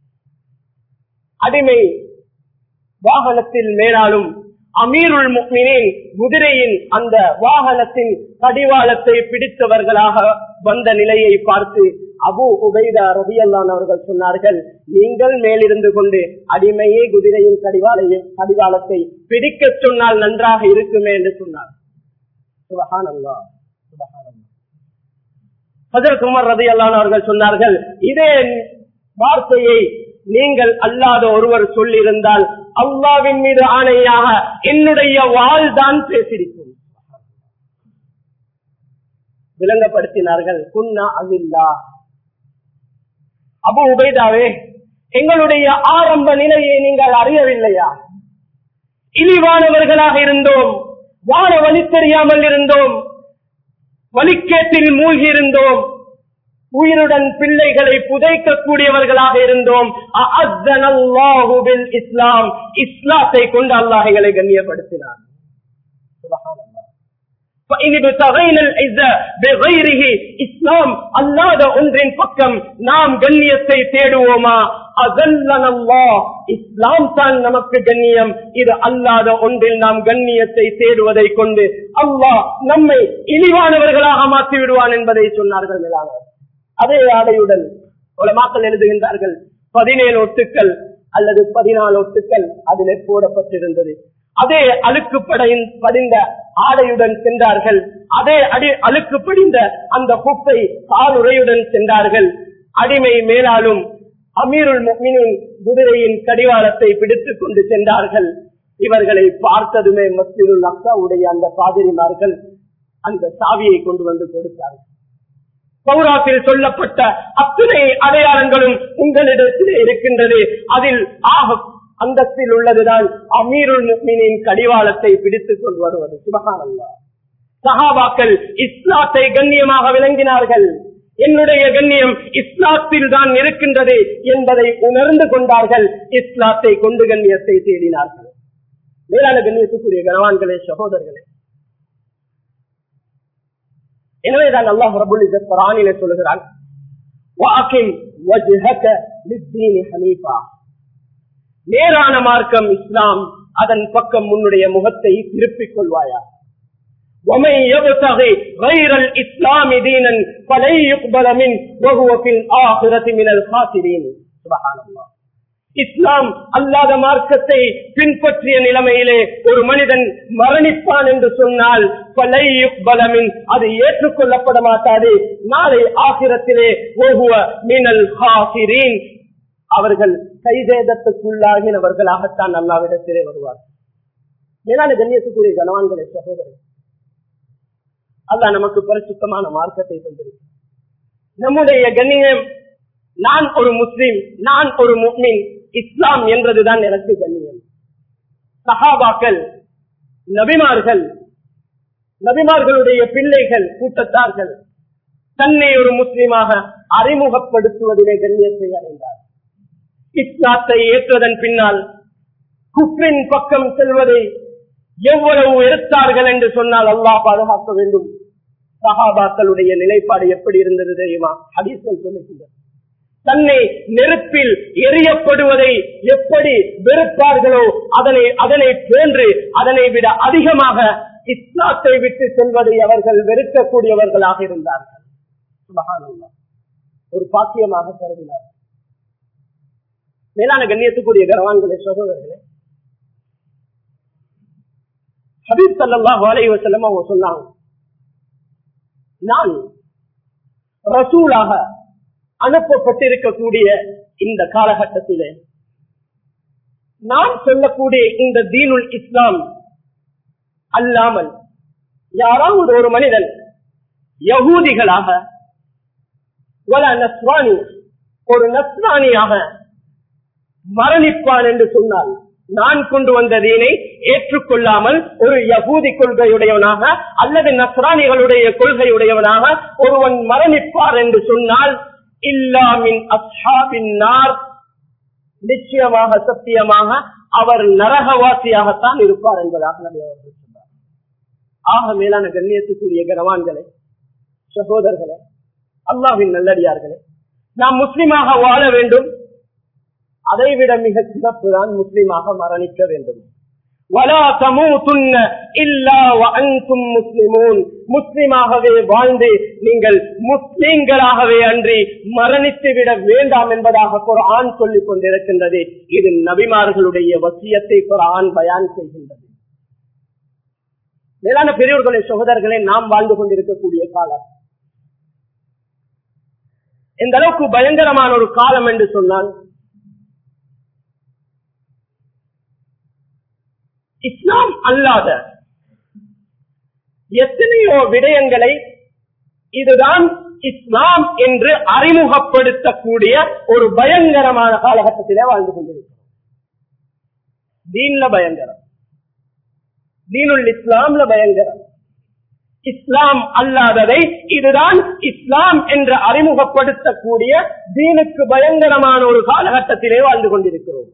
அடிமை வாகனத்தில் மேலாலும் அமீருல் முக்மினின் குதிரையின் அந்த வாகனத்தின் கடிவாளத்தை பிடித்தவர்களாக வந்த நிலையை பார்த்து அபு உபைதா ரபியல்லான் அவர்கள் சொன்னார்கள் நீங்கள் மேலிருந்து கொண்டு அடிமையே குதிரையின் கடிவாளையை கடிவாளத்தை பிடிக்க சொன்னால் நன்றாக இருக்குமே என்று சொன்னார் சுபஹானல்லா சுபஹானல்லா ஹஜரத் உமர் ரதி அவர்கள் சொன்னார்கள் இதே வார்த்தையை நீங்கள் அல்லாத ஒருவர் சொல்லியிருந்தால் அல்லாவின் மீது ஆணையாக என்னுடைய வாழ் தான் பேசியிருக்கும் விளங்கப்படுத்தினார்கள் குன்னா அவில்லா அபு உபைதாவே எங்களுடைய ஆரம்ப நிலையை நீங்கள் அறியவில்லையா இழிவானவர்களாக இருந்தோம் வாழ வழி தெரியாமல் இருந்தோம் வலிக்கேட்டில் மூழ்கி இருந்தோம் உயிருடன் பிள்ளைகளை புதைக்கக்கூடியவர்களாக இருந்தோம் இஸ்லாம் இஸ்லாத்தை கொண்டு அல்லாஹ் எங்களை கண்ணியப்படுத்தினார் இஸ்லாம் அல்லாத ஒன்றின் பக்கம் நாம் கண்ணியத்தை தேடுவோமா அதல்லனல்லா இஸ்லாம் தான் நமக்கு கண்ணியம் இது அல்லாத ஒன்றில் நாம் கண்ணியத்தை தேடுவதை கொண்டு அல்லாஹ் நம்மை இழிவானவர்களாக மாற்றி விடுவான் என்பதை சொன்னார்கள் மேலானவர் அதே ஆடையுடன் உலமாக்கள் எழுதுகின்றார்கள் பதினேழு ஒட்டுக்கள் அல்லது பதினாலு ஒட்டுக்கள் அதிலே போடப்பட்டிருந்தது அதே அழுக்கு படிந்த ஆடையுடன் சென்றார்கள் அதே அடி அழுக்கு படிந்த அந்த குப்பை காலுரையுடன் சென்றார்கள் அடிமை மேலாலும் அமீருல் முக்மினின் குதிரையின் கடிவாளத்தை பிடித்துக் கொண்டு சென்றார்கள் இவர்களை பார்த்ததுமே மஸ்திருல் அக்சாவுடைய அந்த பாதிரிமார்கள் அந்த சாவியை கொண்டு வந்து கொடுத்தார்கள் பௌராத்தில் சொல்லப்பட்ட அத்தனை அடையாளங்களும் உங்களிடத்திலே இருக்கின்றது அதில் ஆக அந்தஸ்தில் உள்ளதுதான் அமீருல் முக்மினின் கடிவாளத்தை பிடித்துக் கொண்டு வருவது சுபகானல்லா சஹாபாக்கள் இஸ்லாத்தை கண்ணியமாக விளங்கினார்கள் என்னுடைய கண்ணியம் இஸ்லாத்தில் தான் இருக்கின்றது என்பதை உணர்ந்து கொண்டார்கள் இஸ்லாத்தை கொண்டு கண்ணியத்தை தேடினார்கள் மேலான கண்ணியத்துக்குரிய கனவான்களே சகோதரர்களே எனவேதான் அல்லாஹ் ரபுல் குரானிலே சொல்லுகிறான் நேரான மார்க்கம் இஸ்லாம் அதன் பக்கம் உன்னுடைய முகத்தை திருப்பிக் கொள்வாயா ومن يبتغي غير الاسلام دينا فلن يقبل منه وهو في الاخره من الخاسرين سبحان الله இஸ்லாம் அல்லாத மார்க்கத்தை பின்பற்றிய நிலைமையிலே ஒரு மனிதன் மரணிப்பான் என்று சொன்னால் பலமின் அது ஏற்றுக்கொள்ளப்பட மாட்டாது நாளை ஆசிரத்திலே ஒவ்வொரு மினல் ஹாசிரீன் அவர்கள் கைதேதத்துக்குள்ளாகினவர்களாகத்தான் அல்லாவிடத்திலே வருவார் மேலான கண்ணியத்துக்குரிய கனவான்களே சகோதரர் அல்லாஹ் நமக்கு பரிசுத்தமான மார்க்கத்தை தந்திருக்கு நம்முடைய கண்ணியம் நான் ஒரு முஸ்லிம் நான் ஒரு முக்மின் இஸ்லாம் என்றதுதான் எனக்கு கண்ணியம் சஹாபாக்கள் நபிமார்கள் நபிமார்களுடைய பிள்ளைகள் கூட்டத்தார்கள் தன்னை ஒரு முஸ்லிமாக அறிமுகப்படுத்துவதிலே கண்ணியத்தை அடைந்தார் இஸ்லாத்தை ஏற்றதன் பின்னால் குப்ரின் பக்கம் செல்வதை எவ்வளவு எடுத்தார்கள் என்று சொன்னால் அல்லாஹ் பாதுகாக்க வேண்டும் சஹாபாக்களுடைய நிலைப்பாடு எப்படி இருந்தது தெரியுமா ஹதீஸ்கள் சொல்லுகின்றன தன்னை நெருப்பில் எரியப்படுவதை எப்படி வெறுப்பார்களோ அதனை அதனை போன்று அதனை விட அதிகமாக இஸ்லாத்தை விட்டு செல்வதை அவர்கள் வெறுக்கக்கூடியவர்களாக இருந்தார்கள் சுபஹானல்லாஹ். ஒரு பாக்கியமாக கருதினார் மேலான கண்ணியத்துக்குரிய கரவான்களே சகோதரர்களே ஹபீப் சல்லாஹ் அலைஹி வஸல்லம் அவங்க சொன்னாங்க நான் ரசூலாக அனுப்பப்பட்டிருக்கக்கூடிய இந்த காலகட்டத்திலே நான் சொல்லக்கூடிய இந்த தீனுல் இஸ்லாம் அல்லாமல் யாராவது ஒரு மனிதன் யகூதிகளாக வல நஸ்வானி ஒரு நஸ்வானியாக மரணிப்பான் என்று சொன்னால் நான் கொண்டு வந்த தீனை ஏற்றுக்கொள்ளாமல் ஒரு யகூதி கொள்கையுடையவனாக அல்லது நஸ்ரானிகளுடைய கொள்கையுடையவனாக ஒருவன் மரணிப்பார் என்று சொன்னால் இல்லாமின் அஸ்ஹாபின் நார் நிச்சயமாக சத்தியமாக அவர் நரகவாசியாகத்தான் இருப்பார் என்பதாக நபி அவர்கள் சொன்னார் ஆக மேலான கண்ணியத்துக்குரிய கனவான்களே சகோதரர்களே அல்லாவின் நல்லடியார்களே நாம் முஸ்லிமாக வாழ வேண்டும் அதைவிட மிக சிறப்பு தான் முஸ்லிமாக மரணிக்க வேண்டும் وَلَا تَمُوتُنَّ إِلَّا وَأَنْتُمْ முஸ்லிமூன் முஸ்லிமாகவே வாழ்ந்து நீங்கள் முஸ்லிம்களாகவே அன்றி மரணித்து விட வேண்டாம் என்பதாக குர்ஆன் சொல்லிக் கொண்டிருக்கின்றது இது நபிமார்களுடைய வசியத்தை குர்ஆன் பயான் செய்கின்றது மேலான பெரியவர்களே சகோதரர்களே நாம் வாழ்ந்து கொண்டிருக்கக்கூடிய காலம் எந்த அளவுக்கு பயங்கரமான ஒரு காலம் என்று சொன்னால் இஸ்லாம் அல்லாத எத்தனையோ விடயங்களை இதுதான் இஸ்லாம் என்று அறிமுகப்படுத்தக்கூடிய ஒரு பயங்கரமான காலகட்டத்திலே வாழ்ந்து கொண்டிருக்கிறோம் தீன்ல பயங்கரம் தீனுல் இஸ்லாம்ல பயங்கரம் இஸ்லாம் அல்லாததை இதுதான் இஸ்லாம் என்று அறிமுகப்படுத்தக்கூடிய தீனுக்கு பயங்கரமான ஒரு காலகட்டத்திலே வாழ்ந்து கொண்டிருக்கிறோம்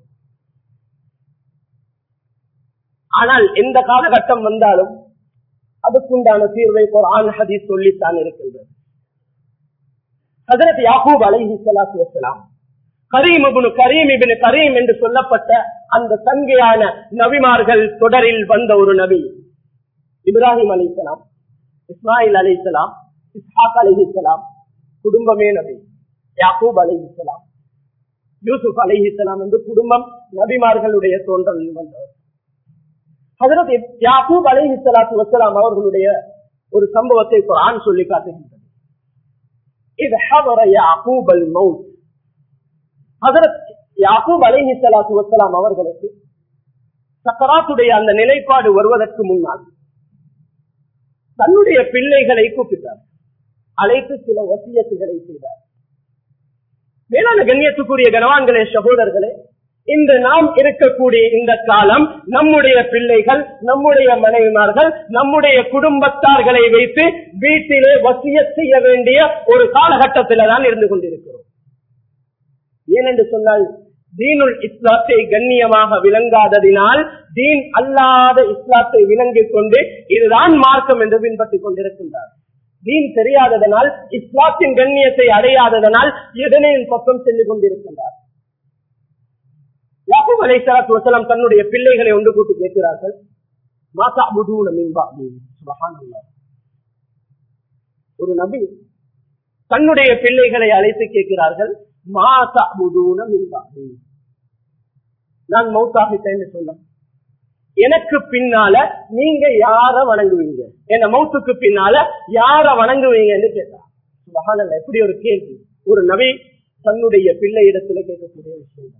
ஆனால் எந்த காலகட்டம் வந்தாலும் அதுக்குண்டான தீர்வை குரான் ஹதீஸ் சொல்லித்தான் இருக்கின்றது ஹதரத் யாக்கூப் அலைஹி ஸலாத்து வஸலாம் கரீம் இப்னு கரீம் இப்னு கரீம் என்று சொல்லப்பட்ட அந்த சங்கையான நபிமார்கள் தொடரில் வந்த ஒரு நபி இப்ராஹிம் அலைஹிஸ்ஸலாம் இஸ்மாயில் அலைஹிஸ்ஸலாம் இஸ்ஹாக் அலைஹிஸ்ஸலாம் குடும்பமே நபி யாக்கூப் அலைஹிஸ்ஸலாம் யூசுப் அலைஹிஸ்ஸலாம் என்று குடும்பம் நபிமார்களுடைய தோன்றலில் வந்தவர் ஹதரத் யாக்கூப் அலைஹி ஸலாத்து வஸலாம் அவர்களுடைய ஒரு சம்பவத்தை குர்ஆன் சொல்லி காட்டுகின்றது இது ஹதர யாக்கூப் அல் மௌத் ஹதரத் யாக்கூப் அலைஹி ஸலாத்து வஸலாம் அவர்களுக்கு சக்கராத்துடைய அந்த நிலைப்பாடு வருவதற்கு முன்னால் தன்னுடைய பிள்ளைகளை கூப்பிட்டார் அழைத்து சில வசியத்துகளை செய்தார் மேலான கண்ணியத்துக்குரிய கனவான்களே சகோதரர்களே இன்று நாம் இருக்கக்கூடிய இந்த காலம் நம்முடைய பிள்ளைகள் நம்முடைய மனைவிமார்கள் நம்முடைய குடும்பத்தார்களை வைத்து வீட்டிலே வசிய செய்ய வேண்டிய ஒரு காலகட்டத்தில தான் இருந்து கொண்டிருக்கிறோம் ஏனென்று சொன்னால் தீனுல் இஸ்லாத்தை கண்ணியமாக விளங்காததினால் தீன் அல்லாத இஸ்லாத்தை விளங்கிக் கொண்டு இதுதான் மார்க்கம் என்று பின்பற்றிக் கொண்டிருக்கின்றார் தீன் தெரியாததனால் இஸ்லாத்தின் கண்ணியத்தை அடையாததனால் எதனையும் பக்கம் சென்று கொண்டிருக்கின்றார் யாக்கூப் அலைஹிஸ்ஸலாத்து வஸலாம் தன்னுடைய பிள்ளைகளை ஒன்று கூட்டி கேட்கிறார்கள் மாதா புதூன மின்பா சுபஹானல்லாஹ் ஒரு நபி தன்னுடைய பிள்ளைகளை அழைத்து கேட்கிறார்கள் மாதா புதூன மின்பா நான் மௌத்தாகிட்டேன்னு சொன்னேன் எனக்கு பின்னால நீங்க யார வணங்குவீங்க என்ன மௌத்துக்கு பின்னால யார வணங்குவீங்கன்னு கேட்டா சுபஹானல்லாஹ் எப்படி ஒரு கேள்வி ஒரு நபி தன்னுடைய பிள்ளை இடத்துல கேட்கக்கூடிய விஷயம்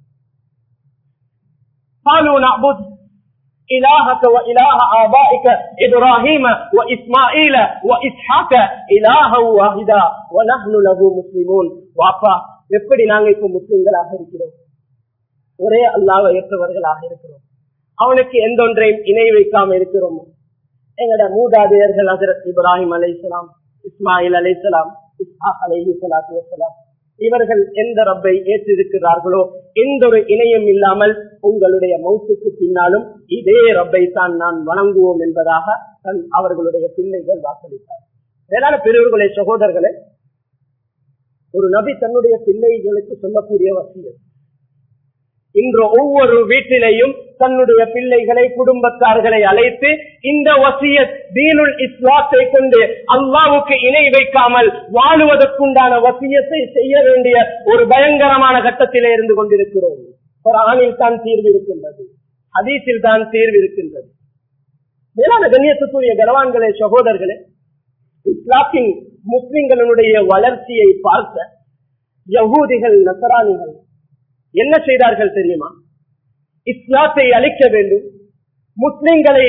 قالوا نعبد إلهك وإله آبائك إبراهيم وإسماعيل وإسحاق إلها واحدا ونحن له مسلمون வாப்பா எப்படி நாங்க இப்ப முஸ்லிம்களாக இருக்கிறோம் ஒரே அல்லாவை ஏற்றவர்களாக இருக்கிறோம் அவனுக்கு எந்த ஒன்றையும் இணை வைக்காம இருக்கிறோம் எங்கட மூதாதையர்கள் ஹசரத் இப்ராஹிம் அலைசலாம் இஸ்மாயில் அலைசலாம் இஸ்ஹாக் அலைஹி சலாத்து வசலாம் இவர்கள் எந்த ரப்பை ஏற்றிருக்கிறார்களோ எந்த ஒரு இணையும் இல்லாமல் உங்களுடைய மௌத்துக்கு பின்னாலும் இதே ரப்பை தான் நான் வணங்குவோம் என்பதாக தன் அவர்களுடைய பிள்ளைகள் வாக்களித்தார் வேளாண் பெரியவர்களே சகோதரர்களே ஒரு நபி தன்னுடைய பிள்ளைகளுக்கு சொல்லக்கூடிய வசியம் இன்று ஒவ்வொரு வீட்டிலேயும் தன்னுடைய பிள்ளைகளை குடும்பத்தார்களை அழைத்து இந்த வசிய தீனுல் இஸ்லாத்தை கொண்டு அல்லாவுக்கு இணை வைக்காமல் வாழுவதற்குண்டான வசியத்தை செய்ய வேண்டிய ஒரு பயங்கரமான கட்டத்திலே இருந்து கொண்டிருக்கிறோம் ஒரு ஆணில் தான் தீர்வு இருக்கின்றது அதீசில் தான் தீர்வு இருக்கின்றது மேலான கண்ணியத்துக்குரிய கனவான்களே சகோதரர்களே இஸ்லாத்தின் முஸ்லிம்களுடைய வளர்ச்சியை பார்த்த யகூதிகள் நசராணிகள் என்ன செய்தார்கள் தெரியுமா இஸ்லாத்தை அழிக்க வேண்டும் முஸ்லிம்களை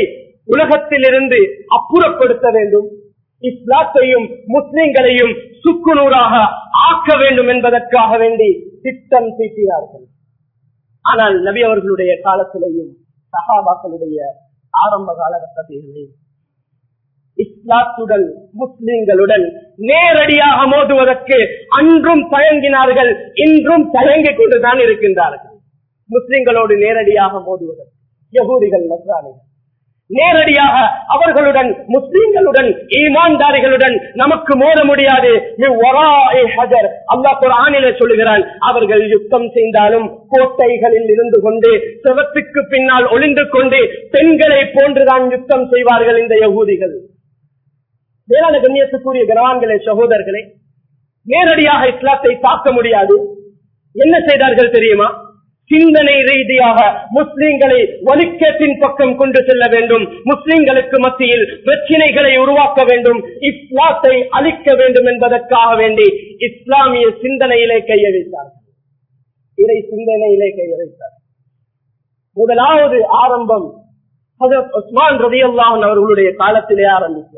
உலகத்திலிருந்து அப்புறப்படுத்த வேண்டும் இஸ்லாத்தையும் முஸ்லிம்களையும் சுக்குநூறாக ஆக்க வேண்டும் என்பதற்காக வேண்டி திட்டம் தீட்டினார்கள் ஆனால் நபி அவர்களுடைய காலத்திலேயும் சஹாபாக்களுடைய ஆரம்ப காலகட்டத்திலேயும் இஸ்லாத்துடன் முஸ்லிம்களுடன் நேரடியாக மோதுவதற்கு அன்றும் தயங்கினார்கள் இன்றும் தயங்கிக் கொண்டுதான் இருக்கின்றார்கள் முஸ்லிம்களோடு நேரடியாக மோதுவதற்கு யகூதிகள் நஸ்ரானிகள் நேரடியாக அவர்களுடன் முஸ்லிம்களுடன் ஈமான்தாரிகளுடன் நமக்கு மோத முடியாது அல்லாஹ் குரானிலே சொல்லுகிறான் அவர்கள் யுத்தம் செய்தாலும் கோட்டைகளில் இருந்து கொண்டு சிவத்துக்கு பின்னால் ஒளிந்து கொண்டு பெண்களை போன்றுதான் யுத்தம் செய்வார்கள் இந்த யகூதிகள் வேளாண் கண்ணியத்துக்குரிய கனவான்களே சகோதரர்களே நேரடியாக இஸ்லாத்தை தாக்க முடியாது என்ன செய்தார்கள் தெரியுமா சிந்தனை ரீதியாக முஸ்லிம்களை வலிக்கத்தின் பக்கம் கொண்டு செல்ல வேண்டும் முஸ்லிம்களுக்கு மத்தியில் பிரச்சினைகளை உருவாக்க வேண்டும் இஸ்லாத்தை அழிக்க வேண்டும் என்பதற்காக வேண்டி இஸ்லாமிய சிந்தனையிலே கைய வைத்தார்கள் இறை சிந்தனையிலே கைய வைத்தார் முதலாவது ஆரம்பம் ஹஜரத் உஸ்மான் ரதியல்லாஹன் அவர்களுடைய காலத்திலே ஆரம்பித்தது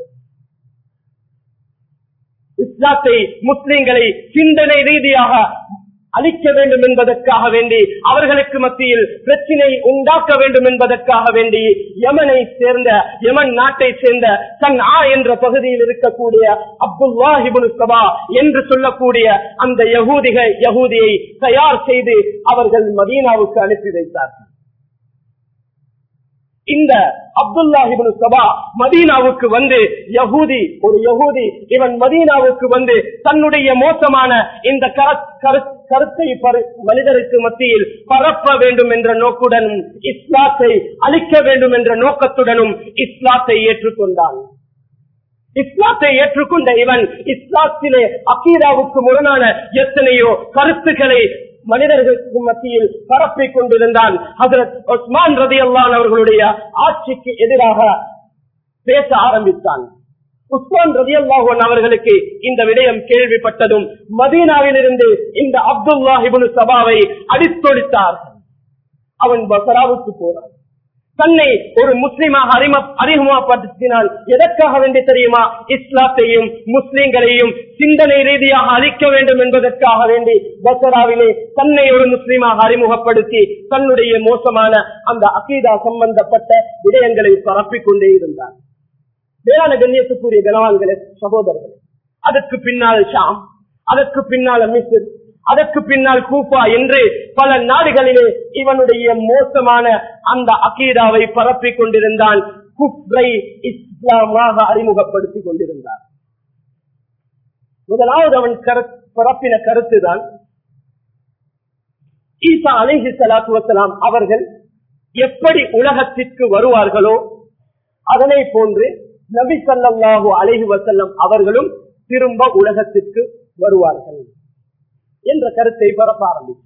இஸ்லாத்தை முஸ்லிம்களை சிந்தனை ரீதியாக அழிக்க வேண்டும் என்பதற்காக வேண்டி அவர்களுக்கு மத்தியில் பிரச்சினை உண்டாக்க வேண்டும் என்பதற்காக வேண்டி யமனை சேர்ந்த யமன் நாட்டை சேர்ந்த சன் ஆ என்ற பகுதியில் இருக்கக்கூடிய அப்துல்லாஹிபுல் சபா என்று சொல்லக்கூடிய அந்த யகூதிக யகூதியை தயார் செய்து அவர்கள் மதீனாவுக்கு அனுப்பி வைத்தார்கள் இந்த அப்துல்லாஹிபுல் சபா மதீனாவுக்கு வந்து யகூதி ஒரு யகூதி இவன் மதீனாவுக்கு வந்து தன்னுடைய மோசமான இந்த கருத்தை மனிதருக்கு மத்தியில் பரப்ப வேண்டும் என்ற நோக்குடனும் இஸ்லாத்தை அழிக்க வேண்டும் என்ற நோக்கத்துடனும் இஸ்லாத்தை ஏற்றுக்கொண்டான் இஸ்லாத்தை ஏற்றுக்கொண்ட இவன் இஸ்லாத்திலே அக்கீராவுக்கு முரணான எத்தனையோ கருத்துக்களை மனிதர்களுக்கு மத்தியில் பரப்பிக் கொண்டிருந்தான் ஹசரத் ஒஸ்மான் ரதி அல்லான் அவர்களுடைய ஆட்சிக்கு எதிராக பேச ஆரம்பித்தான் உஸ்மான் ரதி அல்லாஹன் அவர்களுக்கு இந்த விடயம் கேள்விப்பட்டதும் மதீனாவிலிருந்து இந்த அப்துல்லாஹிபுல் சபாவை அடித்தொழித்தார்கள் அவன் பசராவுக்கு போனான் தன்னை ஒரு முஸ்லிமாக அறிமுகப்படுத்தினால் எதற்காக வேண்டி தெரியுமா இஸ்லாத்தையும் முஸ்லிம்களையும் சிந்தனை ரீதியாக அழிக்க வேண்டும் என்பதற்காக வேண்டி பசராவிலே தன்னை ஒரு முஸ்லிமாக அறிமுகப்படுத்தி தன்னுடைய மோசமான அந்த அகீதா சம்பந்தப்பட்ட விடயங்களை பரப்பிக் கொண்டே இருந்தார் வேளாண் கண்ணியத்துக்குரிய கனவான்களே சகோதரர்களே அதற்கு பின்னால் ஷாம் அதற்கு பின்னால் மிஸ்ர் அதற்கு பின்னால் கூப்பா என்று பல நாடுகளிலே இவனுடைய மோசமான அந்த அகீதாவை பரப்பிக் கொண்டிருந்தான் குப்ரை இஸ்லாமாக அறிமுகப்படுத்திக் கொண்டிருந்தான் முதலாவது அவன் பரப்பின கருத்துதான் ஈசா அலிஹி சலாத்து வசலாம் அவர்கள் எப்படி உலகத்திற்கு வருவார்களோ அதனை போன்று நபி சல்லாஹூ அலஹி வசல்லம் அவர்களும் திரும்ப உலகத்திற்கு வருவார்கள் என்ற கருத்தை பரப்ப ஆரம்பித்தார்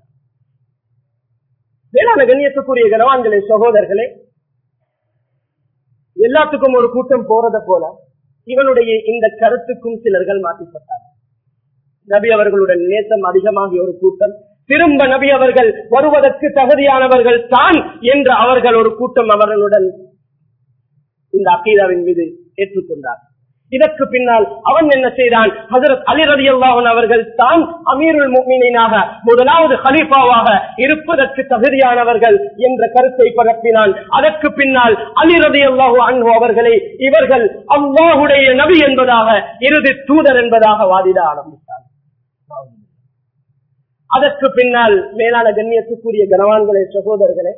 வேளாண் கண்ணியத்துக்குரிய கனவான்களே சகோதரர்களே எல்லாத்துக்கும் ஒரு கூட்டம் போறத போல இவனுடைய இந்த கருத்துக்கும் சிலர்கள் மாற்றிப்பட்டார் நபி அவர்களுடன் நேசம் அதிகமாகிய ஒரு கூட்டம் திரும்ப நபி அவர்கள் வருவதற்கு தகுதியானவர்கள் தான் என்று அவர்கள் ஒரு கூட்டம் அவர்களுடன் இந்த அக்கீதாவின் மீது ஏற்றுக்கொண்டார் இதற்கு பின்னால் அவன் என்ன செய்தான் ஹசரத் அலி ரதி அல்லாஹன் அவர்கள் தான் அமீருல் முக்மீனாக முதலாவது ஹலீஃபாவாக இருப்பதற்கு தகுதியானவர்கள் என்ற கருத்தை பரப்பினான் அதற்கு பின்னால் அலி ரதி அல்லாஹு அன்பு அவர்களை இவர்கள் அல்லாஹுடைய நபி என்பதாக இறுதி தூதர் என்பதாக வாதிட ஆரம்பித்தார் அதற்கு பின்னால் மேலான கண்ணியத்துக்குரிய கனவான்களே சகோதரர்களே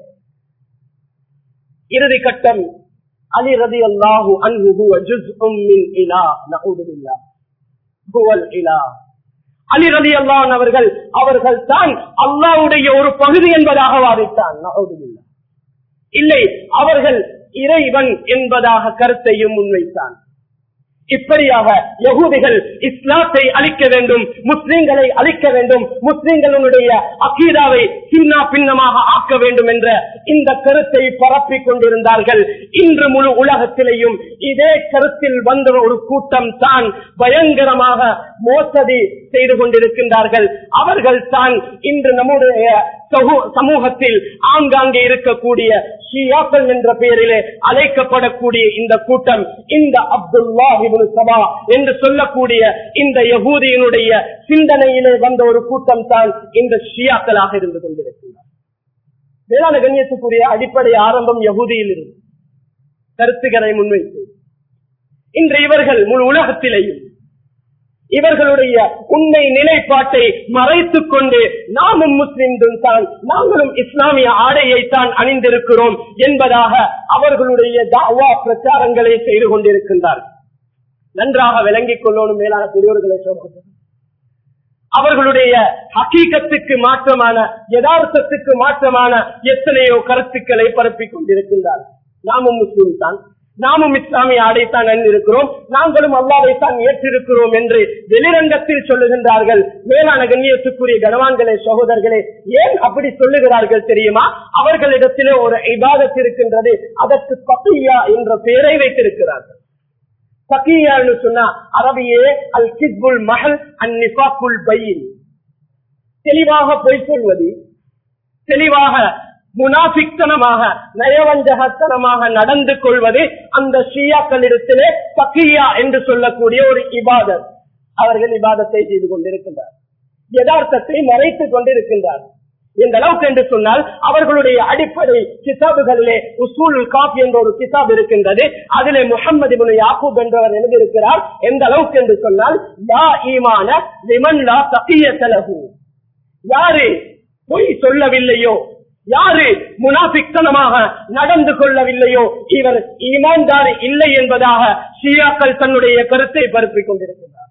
இறுதி கட்டம் அலி ரதி அல்லாஹு அன்ஹு ஹுவ ஜுஸ்உம் மின் இலா நஊது பில்லாஹ் ஹுவல் இலா அலி ரதி அல்லாஹ் அவர்கள் அவர்கள் தான் அல்லாஹ்வுடைய ஒரு பகுதி என்பதாக வாதிட்டான் நஊது பில்லாஹ் இல்லை அவர்கள் இறைவன் என்பதாக கருத்தையும் முன்வைத்தான் இப்படியாக யகூதிகள் இஸ்லாத்தை அழிக்க வேண்டும் முஸ்லிம்களை அழிக்க வேண்டும் முஸ்லிம்களுடைய அகீதாவை சின்ன பின்னமாக ஆக்க வேண்டும் என்ற இந்த கருத்தை பரப்பிக் கொண்டிருந்தார்கள் இன்று முழு உலகத்திலேயும் இதே கருத்தில் வந்த ஒரு கூட்டம் தான் பயங்கரமாக மோசடி செய்து கொண்டிருக்கின்றார்கள் அவர்கள் தான் இன்று நம்முடைய சமூ- சமூகத்தில் ஆங்காங்கே இருக்கக்கூடிய ஷியாக்கள் என்ற பெயரிலே அழைக்கப்படக்கூடிய இந்த கூட்டம் இந்த அப்துல்லா இப்னு சபா என்று சொல்லக்கூடிய இந்த யகூதியினுடைய சிந்தனையிலே வந்த ஒரு கூட்டம் தான் இந்த ஷியாக்களாக இருந்து கொண்டிருக்கிறார் வேளாண் கண்ணியத்துக்குரிய அடிப்படை ஆரம்பம் யகூதியில் இருந்து கருத்துக்களை முன்வைத்து இன்று இவர்கள் முழு உலகத்திலேயும் இவர்களுடைய உண்மை நிலைப்பாட்டை மறைத்துக் கொண்டு நாமும் முஸ்லிம்கள் தான் நாங்களும் இஸ்லாமிய ஆடையை தான் அணிந்திருக்கிறோம் என்பதாக அவர்களுடைய தாவா பிரச்சாரங்களை செய்து கொண்டிருக்கின்றார்கள் நன்றாக விளங்கிக் கொள்ளணும் மேலான பெரியோர்களை சொல்வது அவர்களுடைய ஹக்கீகத்துக்கு மாற்றமான யதார்த்தத்துக்கு மாற்றமான எத்தனையோ கருத்துக்களை பரப்பிக் கொண்டிருக்கின்றார்கள் நாமும் முஸ்லிம் தான் நாமும் இஸ்லாமிய ஆடைத்தான் அணிந்திருக்கிறோம் நாங்களும் அல்லாவைத்தான் ஏற்றிருக்கிறோம் என்று வெளிரங்கத்தில் சொல்லுகின்றார்கள் மேலான கண்ணியத்துக்குரிய கனவான்களே சகோதரர்களே ஏன் அப்படி சொல்லுகிறார்கள் தெரியுமா அவர்களிடத்திலே ஒரு இபாதத் இருக்கின்றது அதற்கு பத்தியா என்ற பெயரை வைத்திருக்கிறார்கள் சக்கியான்னு சொன்னா அரபியே அல் கிஸ்புல் மஹல் அன் நிஃபாக்குல் பையின் தெளிவாக பொய் சொல்வது தெளிவாக முனாபிக்தனமாக நயவஞ்சகத்தனமாக நடந்து கொள்வது அந்த ஷியாக்களிடத்திலே சக்கியா என்று சொல்லக்கூடிய ஒரு இபாதத் அவர்கள் இபாதத்தை செய்து கொண்டிருக்கின்றார் யதார்த்தத்தை மறைத்துக் கொண்டிருக்கின்றார் இந்த அளவுக்கு என்று சொன்னால் அவர்களுடைய அடிப்படை கிதாபுகளிலே உசூல் காப் என்ற ஒரு கிதாப் இருக்கின்றது அதிலே முகமது இப்னு யாக்கூப் என்பவர் எழுதியிருக்கிறார் எந்த அளவுக்கு என்று சொன்னால் லா ஈமான லிமன் லா தகியத்தலகு யாரு பொய் சொல்லவில்லையோ யாரு முனாபித்தனமாக நடந்து கொள்ளவில்லையோ இவர் ஈமான்தாரி இல்லை என்பதாக ஷியாக்கள் தன்னுடைய கருத்தை பரப்பிக் கொண்டிருக்கிறார்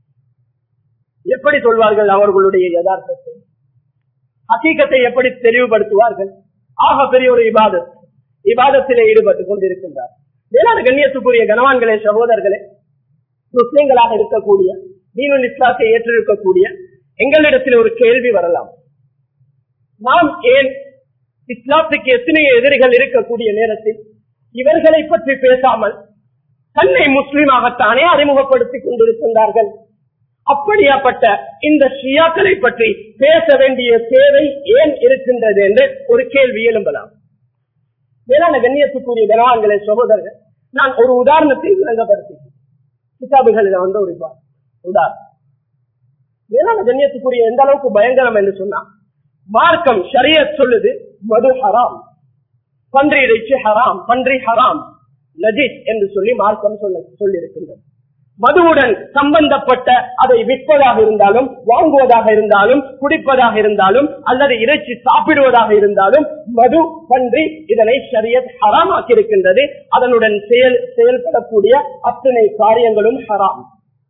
எப்படி சொல்வார்கள் அவர்களுடைய யதார்த்தத்தை ஹக்கீகத்தை எப்படி தெளிவுபடுத்துவார்கள் ஆக பெரிய ஒரு இபாதத் இபாதத்திலே ஈடுபட்டுக் கொண்டிருக்கின்றார் வேளாண் கண்ணியத்துக்குரிய கனவான்களே சகோதரர்களே முஸ்லிம்களாக இருக்கக்கூடிய தீனுல் இஸ்லாத்தை ஏற்றிருக்கக்கூடிய எங்களிடத்தில் ஒரு கேள்வி வரலாம் நாம் ஏன் இஸ்லாத்துக்கு எத்தனையோ எதிரிகள் இருக்கக்கூடிய நேரத்தில் இவர்களை பற்றி பேசாமல் தன்னை முஸ்லிமாகத்தானே அறிமுகப்படுத்திக் கொண்டிருக்கின்றார்கள் அப்படியாப்பட்ட இந்த ஷியாக்களை பற்றி பேச வேண்டிய தேவை ஏன் இருக்கின்றது என்று ஒரு கேள்வி எழும்பலாம் மேலான கண்ணியத்துக்குரிய கனவான்களே சகோதரர்கள் நான் ஒரு உதாரணத்தை விளங்கப்படுத்தி கிதாபுகளில் வந்த ஒரு பா- உதாரணம் மேலான கண்ணியத்துக்குரிய எந்த அளவுக்கு பயங்கரம் என்று சொன்னா மார்க்கம் ஷரியத் சொல்லுது மது ஹராம் பன்றி இறைச்சி ஹராம் பன்றி ஹராம் நஜீஸ் என்று சொல்லி மார்க்கம் சொல்ல சொல்லியிருக்கின்றது மதுவுடன் சம்பந்தப்பட்ட அதை விற்பதாக இருந்தாலும் வாங்குவதாக இருந்தாலும் குடிப்பதாக இருந்தாலும் அல்லது இறைச்சி சாப்பிடுவதாக இருந்தாலும் மது பன்றி இதனை ஷரியத் ஹராமாக்கி இருக்கின்றது அதனுடன் செயல் செயல்படக்கூடிய அத்தனை காரியங்களும் ஹராம்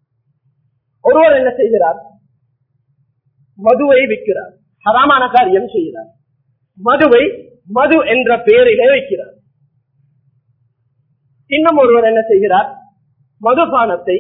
ஒருவர் என்ன செய்கிறார் மதுவை விற்கிறார் ஹராமான காரியம் செய்கிறார் மதுவை மது என்ற பெயரிலே வைக்கிறார் இன்னும் ஒருவர் என்ன செய்கிறார் மதுபானத்தை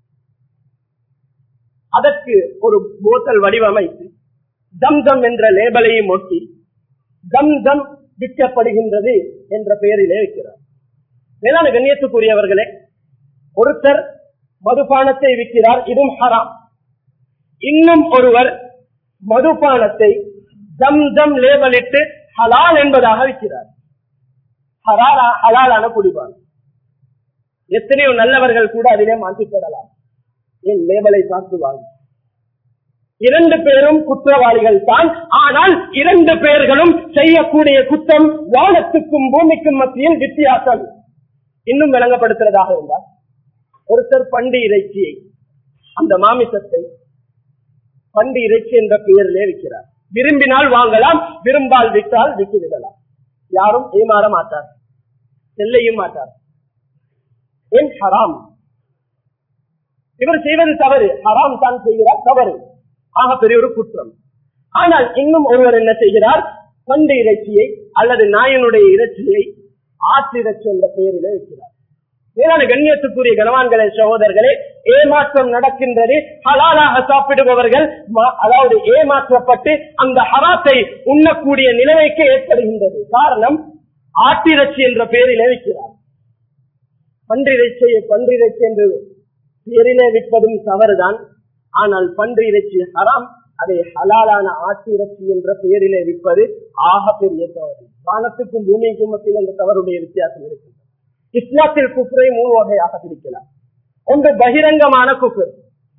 அதற்கு ஒரு போத்தல் வடிவமைத்து தம்தம் என்ற லேபலையும் ஒட்டி தம்தம் விற்கப்படுகின்றது என்ற பெயரிலே வைக்கிறார் மேலான கண்ணியத்துக்குரியவர்களே ஒருத்தர் மதுபானத்தை விற்கிறார் இதுவும் ஹராம் இன்னும் ஒருவர் மதுபானத்தை தம் தம் லேபலிட்டு ஹலால் என்பதாக விற்கிறார் ஹலாலா ஹலாலான குடிபானம் எத்தனையோ நல்லவர்கள் கூட அதிலே மாற்றிக்கொள்ளலாம் என் லேபலை பார்த்து வாங்கி இரண்டு பேரும் குற்றவாளிகள் தான் ஆனால் இரண்டு பேர்களும் செய்யக்கூடிய குற்றம் வானத்துக்கும் பூமிக்கும் மத்தியில் வித்தியாசம் இன்னும் விளங்கப்படுத்துறதாக இருந்தால் ஒருத்தர் பண்டி இறைச்சியை அந்த மாமிசத்தை பண்டி இறைச்சி என்ற பெயரிலே விற்கிறார் விரும்பினால் வாங்கலாம் விரும்பால் விட்டால் விட்டு விடலாம் யாரும் ஏமாற மாட்டார் செல்லையும் மாட்டார் ஏன் ஹராம் இவர் செய்வது தவறு ஹராம் தான் செய்கிறார் தவறு ஆக பெரிய ஒரு குற்றம் ஆனால் இன்னும் ஒருவர் என்ன செய்கிறார் பண்டு இறைச்சியை அல்லது நாயனுடைய இறைச்சியை ஆற்றிறைச்சி என்ற பெயரிலே வைக்கிறார் மேலான கண்ணியத்துக்குரிய கனவான்களே சகோதரர்களே ஏமாற்றம் நடக்கின்றது ஹலாலாக சாப்பிடுபவர்கள் ம- அதாவது ஏமாற்றப்பட்டு அந்த ஹராத்தை உண்ணக்கூடிய நிலைமைக்கு ஏற்படுகின்றது காரணம் ஆட்டிறைச்சி என்ற பெயரிலே வைக்கிறார் பன்றிறைச்சியை பன்றிறைச்சி என்று பெயரிலே விற்பதும் தவறுதான் ஆனால் பன்றி இறைச்சி ஹராம் அதை ஹலாலான ஆட்சி இறைச்சி என்ற பெயரிலே விற்பது ஆக பெரிய தவறு வானத்துக்கும் பூமிக்கும் மத்தியில் அந்த தவறுடைய வித்தியாசம் இருக்கின்றது இஸ்லாத்தில் குஃபரை மூணு வகையாக பிரிக்கலாம் ஒன்று பகிரங்கமான குஃபர்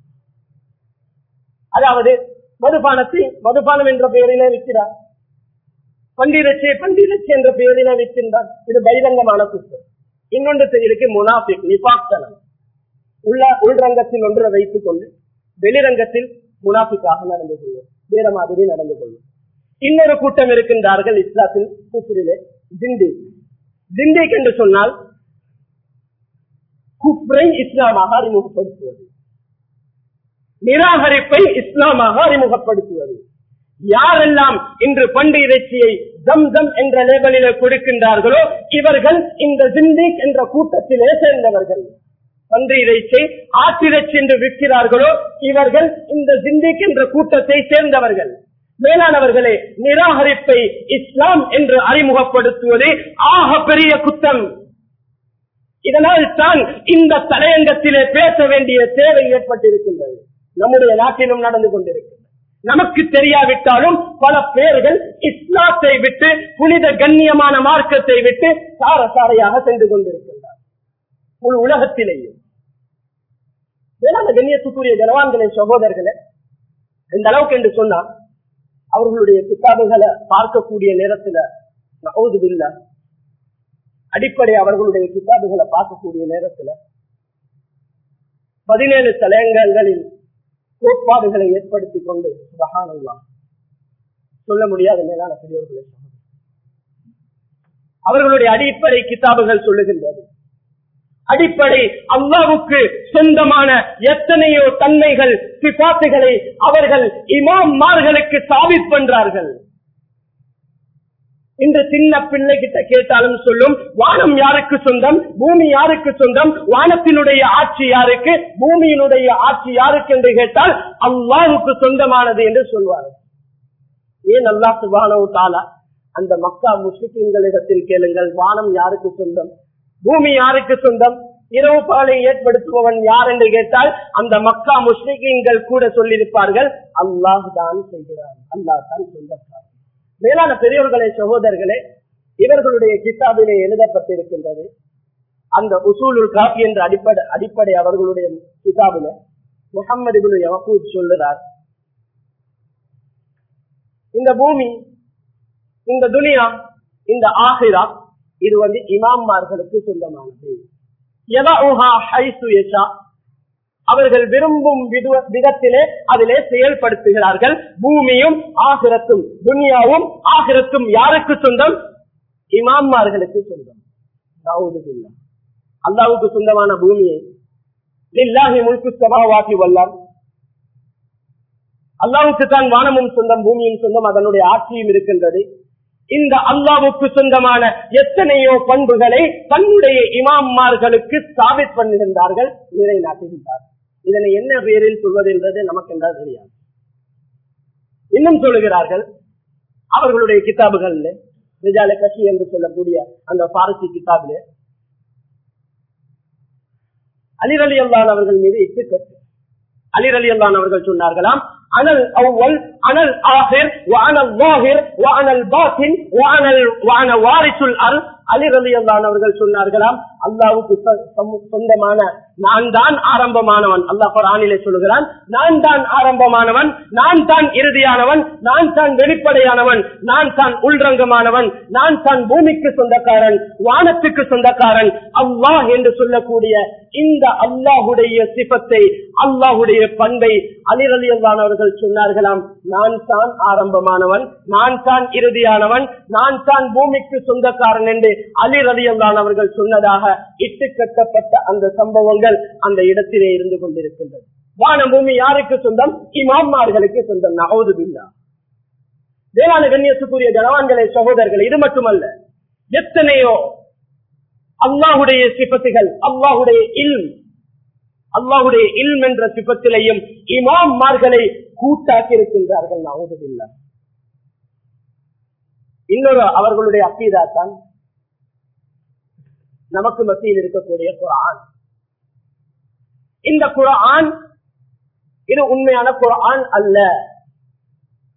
அதாவது மதுபானத்தை மதுபானம் என்ற பெயரிலே விற்கிறார் பண்டிரட்சி பண்டிரட்சி என்ற பெயரிலே விற்கின்றார் இது பகிரங்கமான குற்றம் இன்னொன்று இருக்கு முனாபிக் நிபாக்தனம் உள்ள உள்ரங்கத்தில் ஒன்றை வைத்துக் கொண்டு வெளிரங்கத்தில் முனாபிக்காக நடந்து கொள்ளும் வேற மாதிரி நடந்து கொள்ளும் இன்னொரு கூட்டம் இருக்கின்றார்கள் இஸ்லாத்தில் கூப்பிரிலே ஜிண்டி ஜிண்டிக் என்று சொன்னால் குப்ரை இஸ்லாமாக அறிமுகப்படுத்துவது நிராகரிப்பை இஸ்லாமாக அறிமுகப்படுத்துவது யாரெல்லாம் இன்று பண்டு இறைச்சியை ஜம் ஜம் என்ற லேபலில கொடுக்கின்றார்களோ இவர்கள் இந்த ஜிந்திக் என்ற கூட்டத்திலே சேர்ந்தவர்கள் பன்றி இறைச்சி ஆட்டிறைச்சி என்று விற்கிறார்களோ இவர்கள் இந்த ஜிந்திக் என்ற கூட்டத்தை சேர்ந்தவர்கள் மேலானவர்களே நிராகரிப்பை இஸ்லாம் என்று அறிமுகப்படுத்துவது ஆக பெரிய குற்றம் இதனால் தான் இந்த தலையங்கத்திலே பேச வேண்டிய தேவை ஏற்பட்டிருக்கின்றது நம்முடைய நாட்டிலும் நடந்து கொண்டிருக்கிறது நமக்கு தெரியாவிட்டாலும் பல பேர்கள் இஸ்லாத்தை விட்டு புனித கண்ணியமான மார்க்கத்தை விட்டு சார சாரையாக சென்று கொண்டிருக்கின்றார் முழு உலகத்திலேயும் வேளாண் கண்ணியத்துக்குரிய ஜனவான்களின் சகோதரர்களே இந்த அளவுக்கு என்று சொன்னால் அவர்களுடைய கித்தாபுகளை பார்க்கக்கூடிய நேரத்துல நகோதுவில்ல அடிப்படை அவர்களுடைய கித்தாபுகளை பார்க்கக்கூடிய நேரத்துல பதினேழு தலையங்கங்களில் கோட்பாடுகளை ஏற்படுத்திக் கொண்டு சுபகானல்லாம் சொல்ல முடியாத மேலான பெரியவர்களை அவர்களுடைய அடிப்படை கிதாபுகள் சொல்லுகின்றது அடிப்படை அல்லாவுக்கு சொந்தமான எத்தனையோ தன்மைகள் சிபாத்துகளை அவர்கள் இமாம்மார்களுக்கு சாபித் பண்றார்கள் இந்த சின்ன பிள்ளை கிட்ட கேட்டாலும் சொல்லும் வானம் யாருக்கு சொந்தம் பூமி யாருக்கு சொந்தம் வானத்தினுடைய ஆட்சி யாருக்கு பூமியினுடைய ஆட்சி யாருக்கு என்று கேட்டால் அல்லாவுக்கு சொந்தமானது என்று சொல்வார்கள் ஏன் அல்லா சுபானவு தாலா அந்த மக்கா முஸ்லிம்களிடத்தில் கேளுங்கள் வானம் யாருக்கு சொந்தம் பூமி யாருக்கு சொந்தம் இரவு பாலை ஏற்படுத்துபவன் யார் என்று கேட்டால் அந்த மக்கா முஸ்லிம்கள் கூட சொல்லியிருப்பார்கள் அல்லாஹ் தான் செய்கிறார் அல்லாஹ் தான் சொந்தக்காரர் மேலான பெரியவர்களே சகோதரர்களே இவர்களுடைய கித்தாபிலே எழுதப்பட்டிருக்கின்றது அந்த உசூலுல் காப்பி என்ற அடிப்படை அடிப்படை அவர்களுடைய கிதாபில முகமது இபுல் யவக்கூத் சொல்லுறார் இந்த பூமி இந்த துனியா இந்த ஆஹிரா இது வந்து இமாம்மார்களுக்கு சொந்தமானது அவர்கள் விரும்பும் விதத்திலே அதிலே செயல்படுத்துகிறார்கள் பூமியும் ஆகிரத்தும் துனியாவும் ஆகிரத்தும் யாருக்கு சொந்தம் இமாம்மார்களுக்கு சொந்தம் அல்லாவுக்கு சொந்தமான பூமியை இல்லாஹி முழுக்கு சபாவாக்கி வல்லாம் அல்லாவுக்கு தான் வானமும் சொந்தம் பூமியும் சொந்தம் அதனுடைய ஆட்சியும் இருக்கின்றது இந்த அல்லாவுக்கு சொந்தமான எத்தனையோ பண்புகளை தன்னுடைய இமாம்மார்களுக்கு ஸ்தாபித் பண்ணுகின்றார்கள் நிலைநாட்டுகின்றார்கள் இதனை என்ன பேரில் சொல்வது என்றது நமக்கு என்றால் தெரியாது இன்னும் சொல்லுகிறார்கள் அவர்களுடைய கிதாபுகள் ரிஜால கஷி என்று சொல்லக்கூடிய அந்த பாரசி கிதாபிலே அலிர் அலி அல்லான் அவர்கள் மீது இட்டுக்கட்டு அலிர் அலி அல்லான் அவர்கள் சொன்னார்களாம் அனல் அவ்வல் அனல் ஆஹிர் வானல் வாஹிர் வானல் பாத்தின் வானல் வான வாரிசுல் அல் அலி ரலி அவர்கள் சொன்னார்களாம் அல்லாவுக்கு சொந்தமான நான் தான் ஆரம்பமானவன் அல்லாஹ் குரானிலே சொல்லுகிறான் நான் தான் ஆரம்பமானவன் நான் தான் இறுதியானவன் நான் தான் வெளிப்படையானவன் நான் தான் உள்ரங்கமானவன் நான் தான் பூமிக்கு சொந்தக்காரன் வானத்துக்கு சொந்தக்காரன் அல்லாஹ் என்று சொல்லக்கூடிய இந்த அல்லாஹுடைய சிபத்தை அல்லாஹுடைய பண்பை அலிர் அலி அவர்கள் சொன்னார்களாம் நான் தான் ஆரம்பமானவன் நான் தான் இறுதியானவன் நான் தான் பூமிக்கு சொந்தக்காரன் என்று அலி ரலி அவர்கள் சொன்னதாக இட்டு கட்டப்பட்ட அந்த சம்பவங்கள் அந்த இடத்திலே இருந்து கொண்டிருக்கின்றது வான பூமி யாருக்கு சொந்தம் இமாம்மார்களுக்கு சொந்தம் நகோது பில்லா தேவான கண்ணியத்துக்குரிய கனவான்களே சகோதரர்கள் இது மட்டுமல்ல எத்தனையோ அல்லாஹுடைய சிபத்துகள் அல்லாஹுடைய இல் அல்லாஹுடைய இல்ம் என்ற சிபத்திலையும் இமாம்மார்களை கூட்டாக்கி இருக்கின்றார்கள் நகோதுபில்லா இன்னொரு அவர்களுடைய அக்கீதா தான் நமக்கு மத்தியில் இருக்கக்கூடிய குரான் இந்த குரான் இது உண்மையான குரான் அல்ல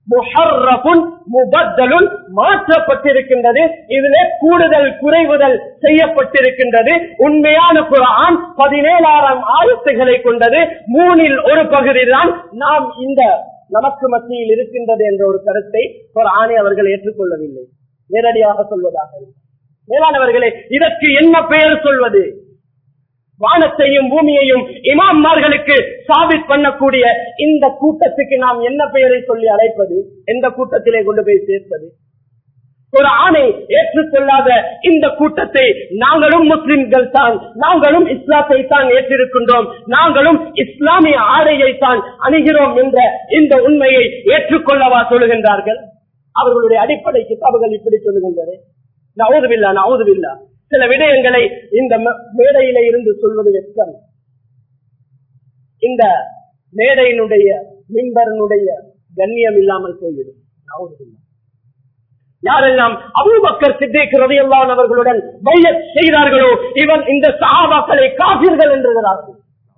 முஹர்ரபுன் முபத்தலுன் மாற்றப்பட்டிருக்கின்றது இதிலே கூடுதல் குறைவுதல் செய்யப்பட்டிருக்கின்றது உண்மையான குரான் பதினேழாயிரம் ஆயத்துகளை கொண்டது மூணில் ஒரு பகுதி தான் நாம் இந்த நமக்கு மத்தியில் இருக்கின்றது என்ற ஒரு கருத்தை குரானை அவர்கள் ஏற்றுக்கொள்ளவில்லை நேரடியாக சொல்வதாக மேலானவர்களே இதற்கு என்ன பெயர் சொல்வது வானத்தையும் பூமியையும் இமாம்மார்களுக்கு சாபித் பண்ணக்கூடிய இந்த கூட்டத்துக்கு நாம் என்ன பெயரை சொல்லி அழைப்பது எந்த கூட்டத்திலே கொண்டு போய் சேர்ப்பது ஒரு ஆணை ஏற்றுக்கொள்ளாத இந்த கூட்டத்தை நாங்களும் முஸ்லிம்கள் தான் நாங்களும் இஸ்லாத்தை தான் ஏற்றிருக்கின்றோம் நாங்களும் இஸ்லாமிய ஆடையை தான் அணுகிறோம் என்ற இந்த உண்மையை ஏற்றுக்கொள்ளவா சொல்லுகின்றார்கள் அவர்களுடைய அடிப்படை கிதாபுகள் இப்படி சொல்லுகின்றது நவுதுவில்லா நவுதுவில்லா சில விடயங்களை இந்த மேடையில இருந்து சொல்வது வெட்கம் இந்த மேடையினுடைய மின்பரனுடைய கண்ணியம் இல்லாமல் போய்விடும் நவுதுவில்லா யாரெல்லாம் அபூபக்கர் சித்திக் ரவியல்லான் அவர்களுடன் பையத் செய்தார்களோ இவன் இந்த சஹாபாக்களை காப்பீர்கள் என்றுகிறார்கள்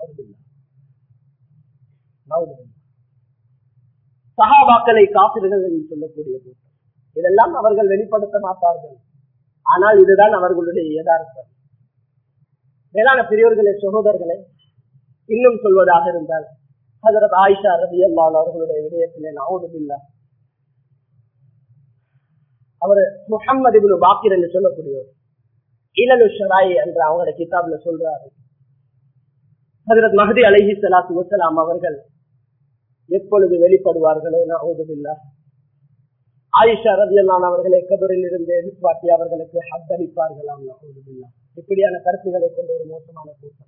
சஹாபாக்களை காப்பீர்கள் என்று சொல்லக்கூடிய கூட்டம் இதெல்லாம் அவர்கள் வெளிப்படுத்த மாட்டார்கள் ஆனால் இதுதான் அவர்களுடைய யதார்த்தம் மேலான பெரியோர்களே சகோதரர்களே இன்னும் சொல்வதாக இருந்தால் ஹசரத் ஆயிஷா ரவி அல்லான் அவர்களுடைய விடயத்திலே நவுதுபில்லா அவர் முகம்மது இபுல் பாக்கிர் என்று சொல்லக்கூடியவர் இலலு ஷராய் என்று அவங்களோட கிதாப்ல சொல்றாரு ஹசரத் மஹதி அலஹி சலாத்து வசலாம் அவர்கள் எப்பொழுது வெளிப்படுவார்களோ நவுதுபில்லா ஆயிஷா ரதியல்லான் அவர்களை கபரில் இருந்து நிப்பாட்டி அவர்களுக்கு ஹத்தளிப்பார்களாம் நவுதுபில்லா இப்படியான கருத்துக்களை கொண்ட ஒரு மோசமான கூட்டம்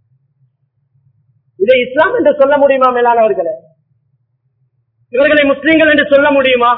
இதை இஸ்லாம் என்று சொல்ல முடியுமா மேலானவர்களே இவர்களை முஸ்லீம்கள் என்று சொல்ல முடியுமா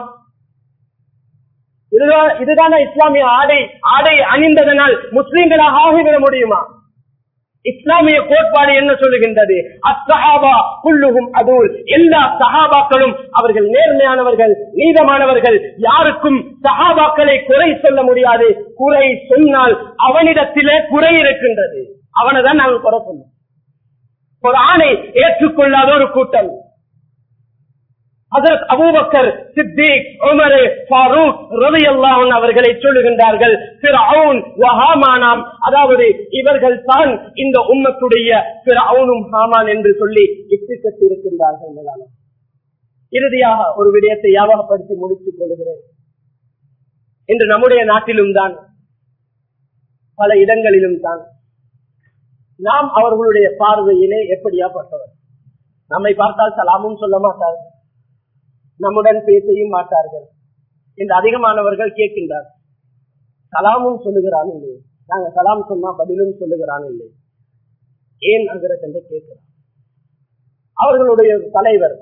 இதுதான் இதுதான இஸ்லாமிய ஆடை ஆடை அணிந்ததனால் முஸ்லீம்களாக ஆகிவிட முடியுமா இஸ்லாமிய கோட்பாடு என்ன சொல்லுகின்றது அசஹாபா புல்லுகும் அதூல் எல்லா சஹாபாக்களும் அவர்கள் நேர்மையானவர்கள் நீதமானவர்கள் யாருக்கும் சஹாபாக்களை குறை சொல்ல முடியாது குறை சொன்னால் அவனிடத்திலே குறை இருக்கின்றது அவனை தான் நாங்கள் குறை சொன்னோம் ஒரு ஆணை ஏற்றுக்கொள்ளாத ஒரு கூட்டம் அதற்கு அபூபக்கர் சித்திக் உமர் ஃபாரூக் ரவி அல்லாஹன் அவர்களை சொல்லுகின்றார்கள் ஹாமானாம் அதாவது இவர்கள் தான் இந்த உம்மத்துடைய பிற அவுனும் ஹாமான் என்று சொல்லி இட்டு கட்டி இருக்கின்றார்கள் மேலான இறுதியாக ஒரு விடயத்தை யாபகப்படுத்தி முடித்துக் கொள்கிறேன் இன்று நம்முடைய நாட்டிலும் தான் பல இடங்களிலும் தான் நாம் அவர்களுடைய பார்வையிலே எப்படியாப்பட்டவர் நம்மை பார்த்தால் சலாமும் சொல்ல மாட்டார்கள் நம்முடன் பேசையும் மாட்டார்கள் என்று அதிகமானவர்கள் கேட்கின்றார் சலாமும் சொல்லுகிறான் இல்லை நாங்க சலாம் சொன்னா பதிலும் சொல்லுகிறான் இல்லை ஏன் அங்கிறது என்று கேட்கிறார் அவர்களுடைய தலைவர்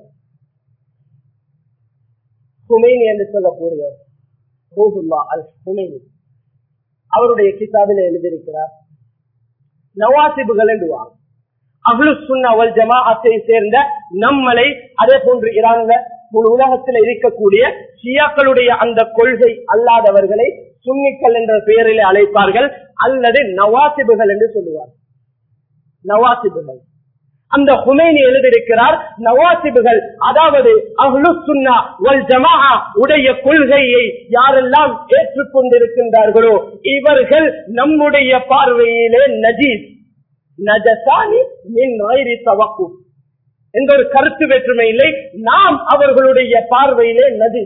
ஹுமைனி என்று சொல்லக்கூடியவர் ரூஹுல்லா அல் ஹுமைனி அவருடைய கிதாபில் எழுதியிருக்கிறார் நவாசிபுகள் என்றுவாங்க அஹ்லு சுன்னா வல் ஜமாஅத்தை சேர்ந்த நம்மளை அதே போன்று ஈரான்ல முழு உலகத்தில் இருக்கக்கூடிய ஷியாக்களுடைய அந்த கொள்கை அல்லாதவர்களை சுன்னிக்கள் என்ற பெயரில் அழைப்பார்கள் அல்லது நவாசிபுகள் என்று சொல்லுவார் நவாசிபுகள் அந்த ஹுமைனி எழுதியிருக்கிறார் நவாசிபுகள் அதாவது அஹ்லு சுன்னா வல் ஜமாஆ உடைய கொள்கையை யாரெல்லாம் ஏற்றுக்கொண்டிருக்கின்றார்களோ இவர்கள் நம்முடைய பார்வையிலே நஜீஸ் நஜசானி மின் வயிறு தவக்கு எந்த ஒரு கருத்து வேற்றுமை இல்லை நாம் அவர்களுடைய பார்வையிலே நதி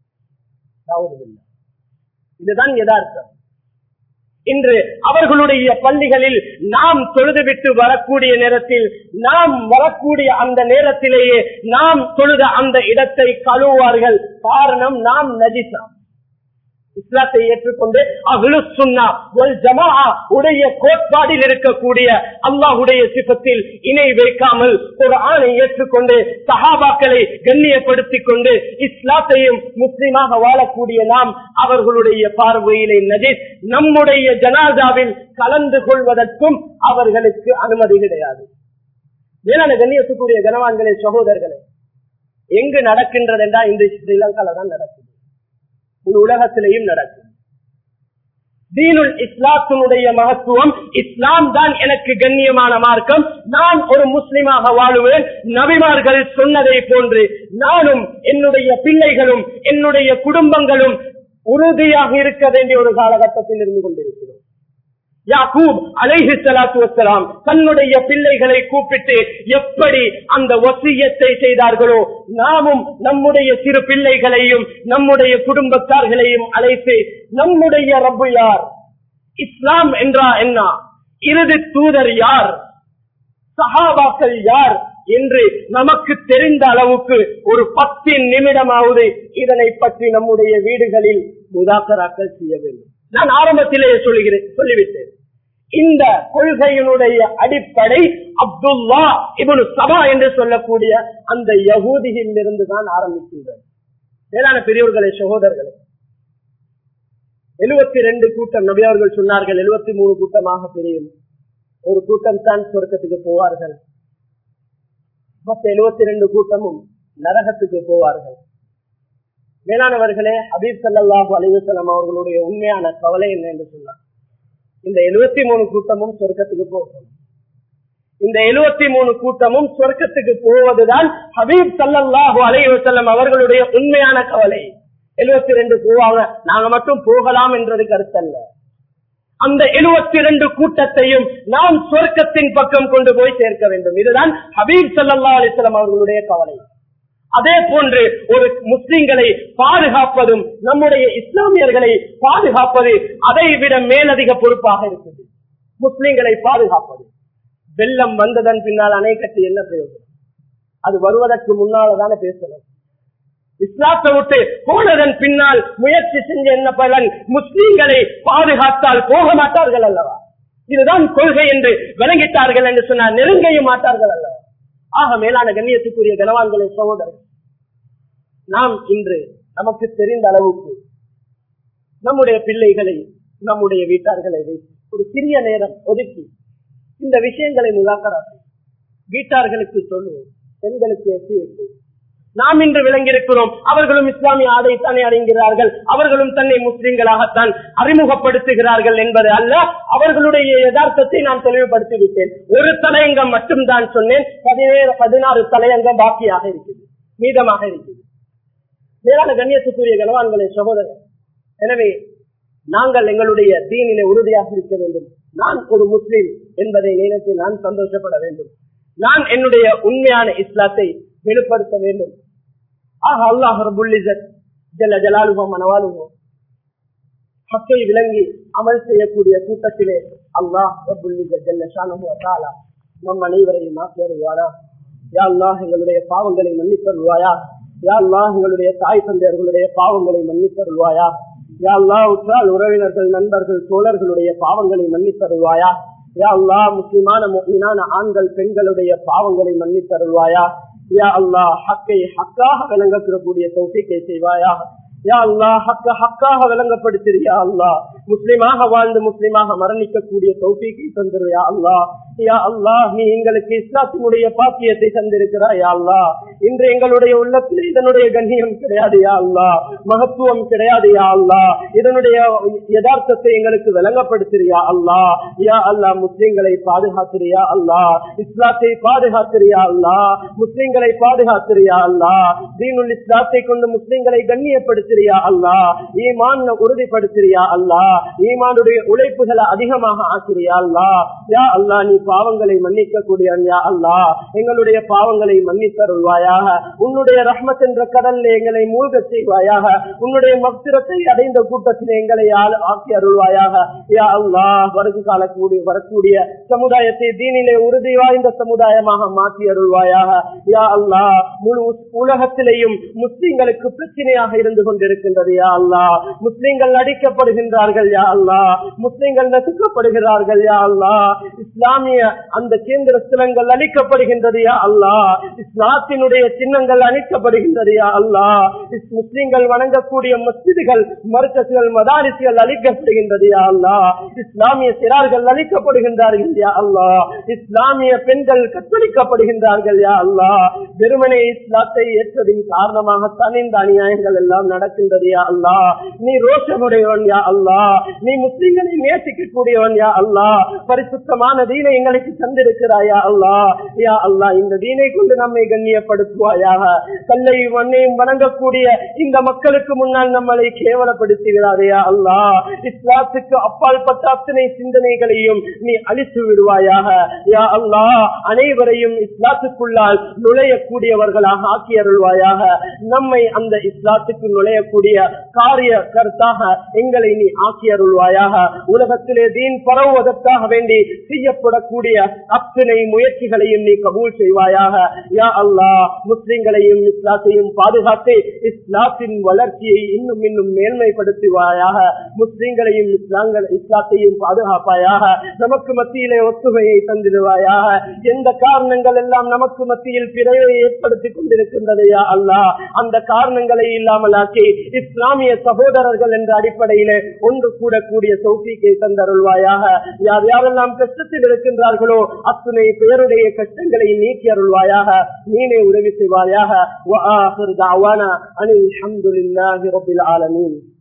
இதுதான் யதார்த்தம் இன்று அவர்களுடைய பள்ளிகளில் நாம் தொழுதுவிட்டு வரக்கூடிய நேரத்தில் நாம் வரக்கூடிய அந்த நேரத்திலேயே நாம் தொழுத அந்த இடத்தை கழுவார்கள் காரணம் நாம் நஜிசம் இஸ்லாத்தை ஏற்றுக்கொண்டு அகலு சுன்னா ஜமா உடைய கோட்பாடில் இருக்கக்கூடிய அல்லாஹுடைய சிபத்தில் இணை வைக்காமல் ஒரு ஆணை ஏற்றுக்கொண்டு சஹாபாக்களை கண்ணியப்படுத்திக் கொண்டு இஸ்லாத்தையும் முஸ்லிமாக வாழக்கூடிய நாம் அவர்களுடைய பார்வையிலே நஜீஸ் நம்முடைய ஜனாதாவில் கலந்து கொள்வதற்கும் அவர்களுக்கு அனுமதி கிடையாது மேலான கண்ணியத்துக்குரிய கனவான்களே சகோதரர்களே எங்கு நடக்கின்றது என்றால் இந்த ஸ்ரீலங்கால தான் நடக்குது ஒரு உலகத்திலேயும் நடக்கும் தீனுல் இஸ்லாத்தினுடைய மகத்துவம் இஸ்லாம் தான் எனக்கு கண்ணியமான மார்க்கம் நான் ஒரு முஸ்லிமாக வாழுவேன் நபிமார்கள் சொன்னதை போன்று நானும் என்னுடைய பிள்ளைகளும் என்னுடைய குடும்பங்களும் உறுதியாக இருக்க வேண்டிய ஒரு காலகட்டத்தில் இருந்து கொண்டிருக்கிறோம் யாக்கூப் அலைஹி ஸலாத்து வஸ்ஸலாம் தன்னுடைய பிள்ளைகளை கூப்பிட்டு எப்படி அந்த வசியத்தை செய்தார்களோ நாமும் நம்முடைய சிறு பிள்ளைகளையும் நம்முடைய குடும்பத்தார்களையும் அழைத்து நம்முடைய ரப்பு யார் இஸ்லாம் என்றா என்ன இறுதி தூதர் யார் சஹாபாக்கள் யார் என்று நமக்கு தெரிந்த அளவுக்கு ஒரு பத்து நிமிடமாவது இதனை பற்றி நம்முடைய வீடுகளில் முதாக்கராக்கள் செய்ய வேண்டும் நான் ஆரம்பத்திலேயே சொல்லுகிறேன் சொல்லிவிட்டேன் இந்த கொள்கையினுடைய அடிப்படை அப்துல்லா இவனு சபா என்று சொல்லக்கூடிய அந்த யகூதியில் இருந்து தான் ஆரம்பிக்கின்றது மேலான பெரியவர்களே சகோதரர்களே எழுபத்தி ரெண்டு கூட்டம் நபி அவர்கள் சொன்னார்கள் எழுபத்தி மூணு கூட்டமாக பிரியும் ஒரு கூட்டம் தான் சொர்க்கத்துக்கு போவார்கள் மற்ற எழுபத்தி ரெண்டு கூட்டமும் நரகத்துக்கு போவார்கள் மேலானவர்களே ஹபீப் சல்லாஹூ அலிவசலம் அவர்களுடைய உண்மையான கவலை என்ன என்று சொன்னார் இந்த எழுபத்தி மூணு கூட்டமும் சொர்க்கத்துக்கு போகும் இந்த எழுபத்தி மூணு கூட்டமும் சொர்க்கத்துக்கு போவதுதான் ஹபீப் சல்லாஹூ அலைவசல்லம் அவர்களுடைய உண்மையான கவலை எழுபத்தி ரெண்டு போவாங்க நாங்க மட்டும் போகலாம் என்றது கருத்தல்ல அந்த எழுபத்தி ரெண்டு கூட்டத்தையும் நாம் சொர்க்கத்தின் பக்கம் கொண்டு போய் சேர்க்க வேண்டும் இதுதான் ஹபீப் சல்லா அலிஸ்லாம் அவர்களுடைய கவலை அதே போன்று ஒரு முஸ்லிம்களை பாதுகாப்பதும் நம்முடைய இஸ்லாமியர்களை பாதுகாப்பது அதை விட மேலதிக பொறுப்பாக இருக்குது முஸ்லிம்களை பாதுகாப்பது வெள்ளம் வந்ததன் பின்னால் அணை கட்டி என்ன பிரயோஜனம் அது வருவதற்கு முன்னால்தானே பேசணும் இஸ்லாத்தை விட்டு போனதன் பின்னால் முயற்சி செஞ்ச என்ன பலன் முஸ்லிம்களை பாதுகாத்தால் போக மாட்டார்கள் அல்லவா இதுதான் கொள்கை என்று விளங்கிட்டார்கள் என்று சொன்னால் நெருங்கைய மாட்டார்கள் அல்லவா ஆக மேலான கண்ணியத்துக்குரிய கனவான்களை சகோதரர்கள் நாம் இன்று நமக்கு தெரிந்த அளவுக்கு நம்முடைய பிள்ளைகளை நம்முடைய வீட்டார்களை வைத்து ஒரு சிறிய நேரம் ஒதுக்கி இந்த விஷயங்களை முதாக்கரா வீட்டார்களுக்கு சொல்லுவோம் பெண்களுக்கு எட்டி வைப்போம் நாம் இன்று விளங்கியிருக்கிறோம் அவர்களும் இஸ்லாமிய ஆடைத்தானே அடைகிறார்கள் அவர்களும் தன்னை முஸ்லிம்களாகத்தான் அறிமுகப்படுத்துகிறார்கள் என்பது அல்ல அவர்களுடைய யதார்த்தத்தை நான் தெளிவுபடுத்தி விட்டேன் ஒரு தலையங்கம் மட்டும்தான் சொன்னேன் பதினேழு பதினாறு தலையங்கம் பாக்கியாக இருக்குது மீதமாக இருக்குது மேலான கண்ணியத்துக்குரிய கனவான்களை சகோதரர் எனவே நாங்கள் எங்களுடைய தீனிலே உறுதியாக இருக்க வேண்டும் நான் ஒரு முஸ்லிம் என்பதை நினைத்து நான் சந்தோஷப்பட வேண்டும் நான் என்னுடைய உண்மையான இஸ்லாத்தை வெளிப்படுத்த வேண்டும் ஆக அல்லாஹ் ரபுல்லிசத் ஜல்ல ஜலாலுகம் மனவாலுகம் ஹக்கை விளங்கி அமல் செய்யக்கூடிய கூட்டத்திலே அல்லாஹ் ரபுல்லிசத் ஜல்ல ஷானு அத்தாலா நம் அனைவரையும் மாற்றி அருள்வானா யா அல்லாஹ் எங்களுடைய பாவங்களை மன்னித்தருள்வாயா யா அல்லாஹ் எங்களுடைய தாய் தந்தையர்களுடைய பாவங்களை மன்னித்தருள்வாயா யா அல்லாஹ் உற்றால் உறவினர்கள் நண்பர்கள் தோழர்களுடைய பாவங்களை மன்னித்தருள்வாயா யா அல்லாஹ் முஸ்லிமான முஸ்லிமான ஆண்கள் பெண்களுடைய பாவங்களை மன்னித்தருள்வாயா யா அல்லாஹ் ஹக்கை ஹக்காக விளங்கக்கூடிய தௌஃபீக்கை செய்வாயா யா அல்லாஹ் ஹக்க ஹக்காக விளங்கப்படுத்தியா அல்லாஹ் முஸ்லிமாக வாழ்ந்து முஸ்லிமாக மரணிக்கக்கூடிய தௌஃபீக்கை தந்திரு யா அல்லாஹ் யா அல்லாஹ் நீ எங்களுக்கு இஸ்லாத்தினுடைய பாக்கியத்தை தந்திருக்கிறாய் யா அல்லாஹ் இன்று எங்களுடைய உள்ளத்தில் இதனுடைய கண்ணியம் கிடையாது யா அல்லாஹ் மகத்துவம் கிடையாது யா அல்லாஹ் இதனுடைய யதார்த்தத்தை எங்களுக்கு விளங்கப்படுத்துறியா அல்லாஹ் யா அல்லாஹ் முஸ்லிம்களை பாதுகாத்திரியா அல்லாஹ் இஸ்லாத்தை பாதுகாத்திரியா அல்லாஹ் முஸ்லிம்களை பாதுகாத்திரியா அல்லாஹ் தீனுல் இஸ்லாத்தை கொண்டு முஸ்லிம்களை கண்ணியப்படுத்திரியா அல்லாஹ் ஈமான் உறுதிப்படுத்திரியா அல்லாஹ் ஈமானுடைய உழைப்புகளை அதிகமாக ஆக்கிரியா அல்லாஹ் யா அல்லாஹ் நீ பாவங்களை மன்னிக்க கூடிய யா அல்லாஹ் எங்களுடைய பாவங்களை மன்னித்தருள்வாயாக உன்னுடைய ரஹ்மத் என்ற கடல்ல எங்களை மூழ்க செய்வாயாக உன்னுடைய மக்திரத்தை அடைந்த கூட்டத்தில் எங்களை ஆள- ஆக்கி அருள்வாயாக யா அல்லாஹ் வருங்கால கூடிய வரக்கூடிய சமுதாயத்தை தீனிலே உறுதி வாய்ந்த சமுதாயமாக மாற்றி அருள்வாயாக யா அல்லாஹ் முழு உலகத்திலேயும் முஸ்லிம்களுக்கு பிரச்சனையாக இருந்து கொண்டிருக்கின்றது யா அல்லாஹ் முஸ்லிம்கள் அடிக்கப்படுகின்றார்கள் யா அல்லாஹ் முஸ்லிம்கள் நசுக்கப்படுகிறார்கள் யா அல்லாஹ் இஸ்லாமிய இஸ்லாமிய அந்த கேந்திர ஸ்தலங்கள் அளிக்கப்படுகின்றது யா அல்லாஹ் இஸ்லாத்தினுடைய சின்னங்கள் அளிக்கப்படுகின்றது யா அல்லாஹ் இஸ் முஸ்லிம்கள் வணங்கக்கூடிய மஸ்ஜிதுகள் மருக்கசுகள் மதாரிசுகள் அளிக்கப்படுகின்றது யா அல்லாஹ் இஸ்லாமிய சிறார்கள் அளிக்கப்படுகின்றார்கள் யா அல்லாஹ் இஸ்லாமிய பெண்கள் கற்பழிக்கப்படுகின்றார்கள் யா அல்லாஹ் வெறுமனே இஸ்லாத்தை ஏற்றதின் காரணமாகத்தான் இந்த அநியாயங்கள் எல்லாம் நடக்கின்றது யா அல்லாஹ் நீ ரோஷமுடையவன் யா அல்லாஹ் நீ முஸ்லிம்களை நேசிக்கக்கூடியவன் யா அல்லாஹ் பரிசுத்தமான தீனை எங்களுக்கு தந்திருக்கிறாயா அல்லாஹ் யா அல்லாஹ் இந்த தீனை கொண்டு நம்மை கண்ணியப்படுத்துவாயாக கல்லை மண்ணையும் வணங்கக்கூடிய இந்த மக்களுக்கு முன்னால் நம்மளை கேவலப்படுத்துகிறாரையா அல்லாஹ் இஸ்லாத்துக்கு அப்பால் பட்ட அத்தனை சிந்தனைகளையும் நீ அழித்து விடுவாயாக யா அல்லாஹ் அனைவரையும் இஸ்லாத்துக்குள்ளால் நுழையக்கூடியவர்களாக ஆக்கி அருள்வாயாக நம்மை அந்த இஸ்லாத்துக்கு நுழையக்கூடிய காரிய கருத்தாக எங்களை நீ ஆக்கி அருள்வாயாக உலகத்திலே தீன் பரவுவதற்காக வேண்டி செய்யப்படக்கூடிய அத்தனை முயற்சிகளையும் நீ கபூல் செய்வாயாக யா அல்லாஹ் முஸ்லிம்களையும் இஸ்லாத்தையும் பாதுகாத்து இஸ்லாத்தின் வளர்ச்சியை இன்னும் இன்னும் மேன்மைப்படுத்துவாயாக முஸ்லிம்களையும் இஸ்லாங்கள் இஸ்லாத்தையும் பாதுகாப்பாயாக நமக்கு மத்தியிலே ஒத்துமையை தந்திடுவாயாக எந்த காரணங்கள் எல்லாம் நமக்கு மத்தியில் பிறவை ஏற்படுத்திக் கொண்டிருக்கின்றது யா அல்லாஹ் அந்த காரணங்களை இல்லாமலாக்கி இஸ்லாமிய சகோதரர்கள் என்ற அடிப்படையிலே ஒன்று கூடக்கூடிய சௌஃபிக்கை தந்தருள்வாயாக யார் யாரெல்லாம் கஷ்டத்தில் இருக்கின்றார்களோ அத்துணை பேருடைய கஷ்டங்களை நீக்கி அருள்வாயாக நீனே உதவி செய்வாயாக وآخر دعوانا أن الحمد لله رب العالمين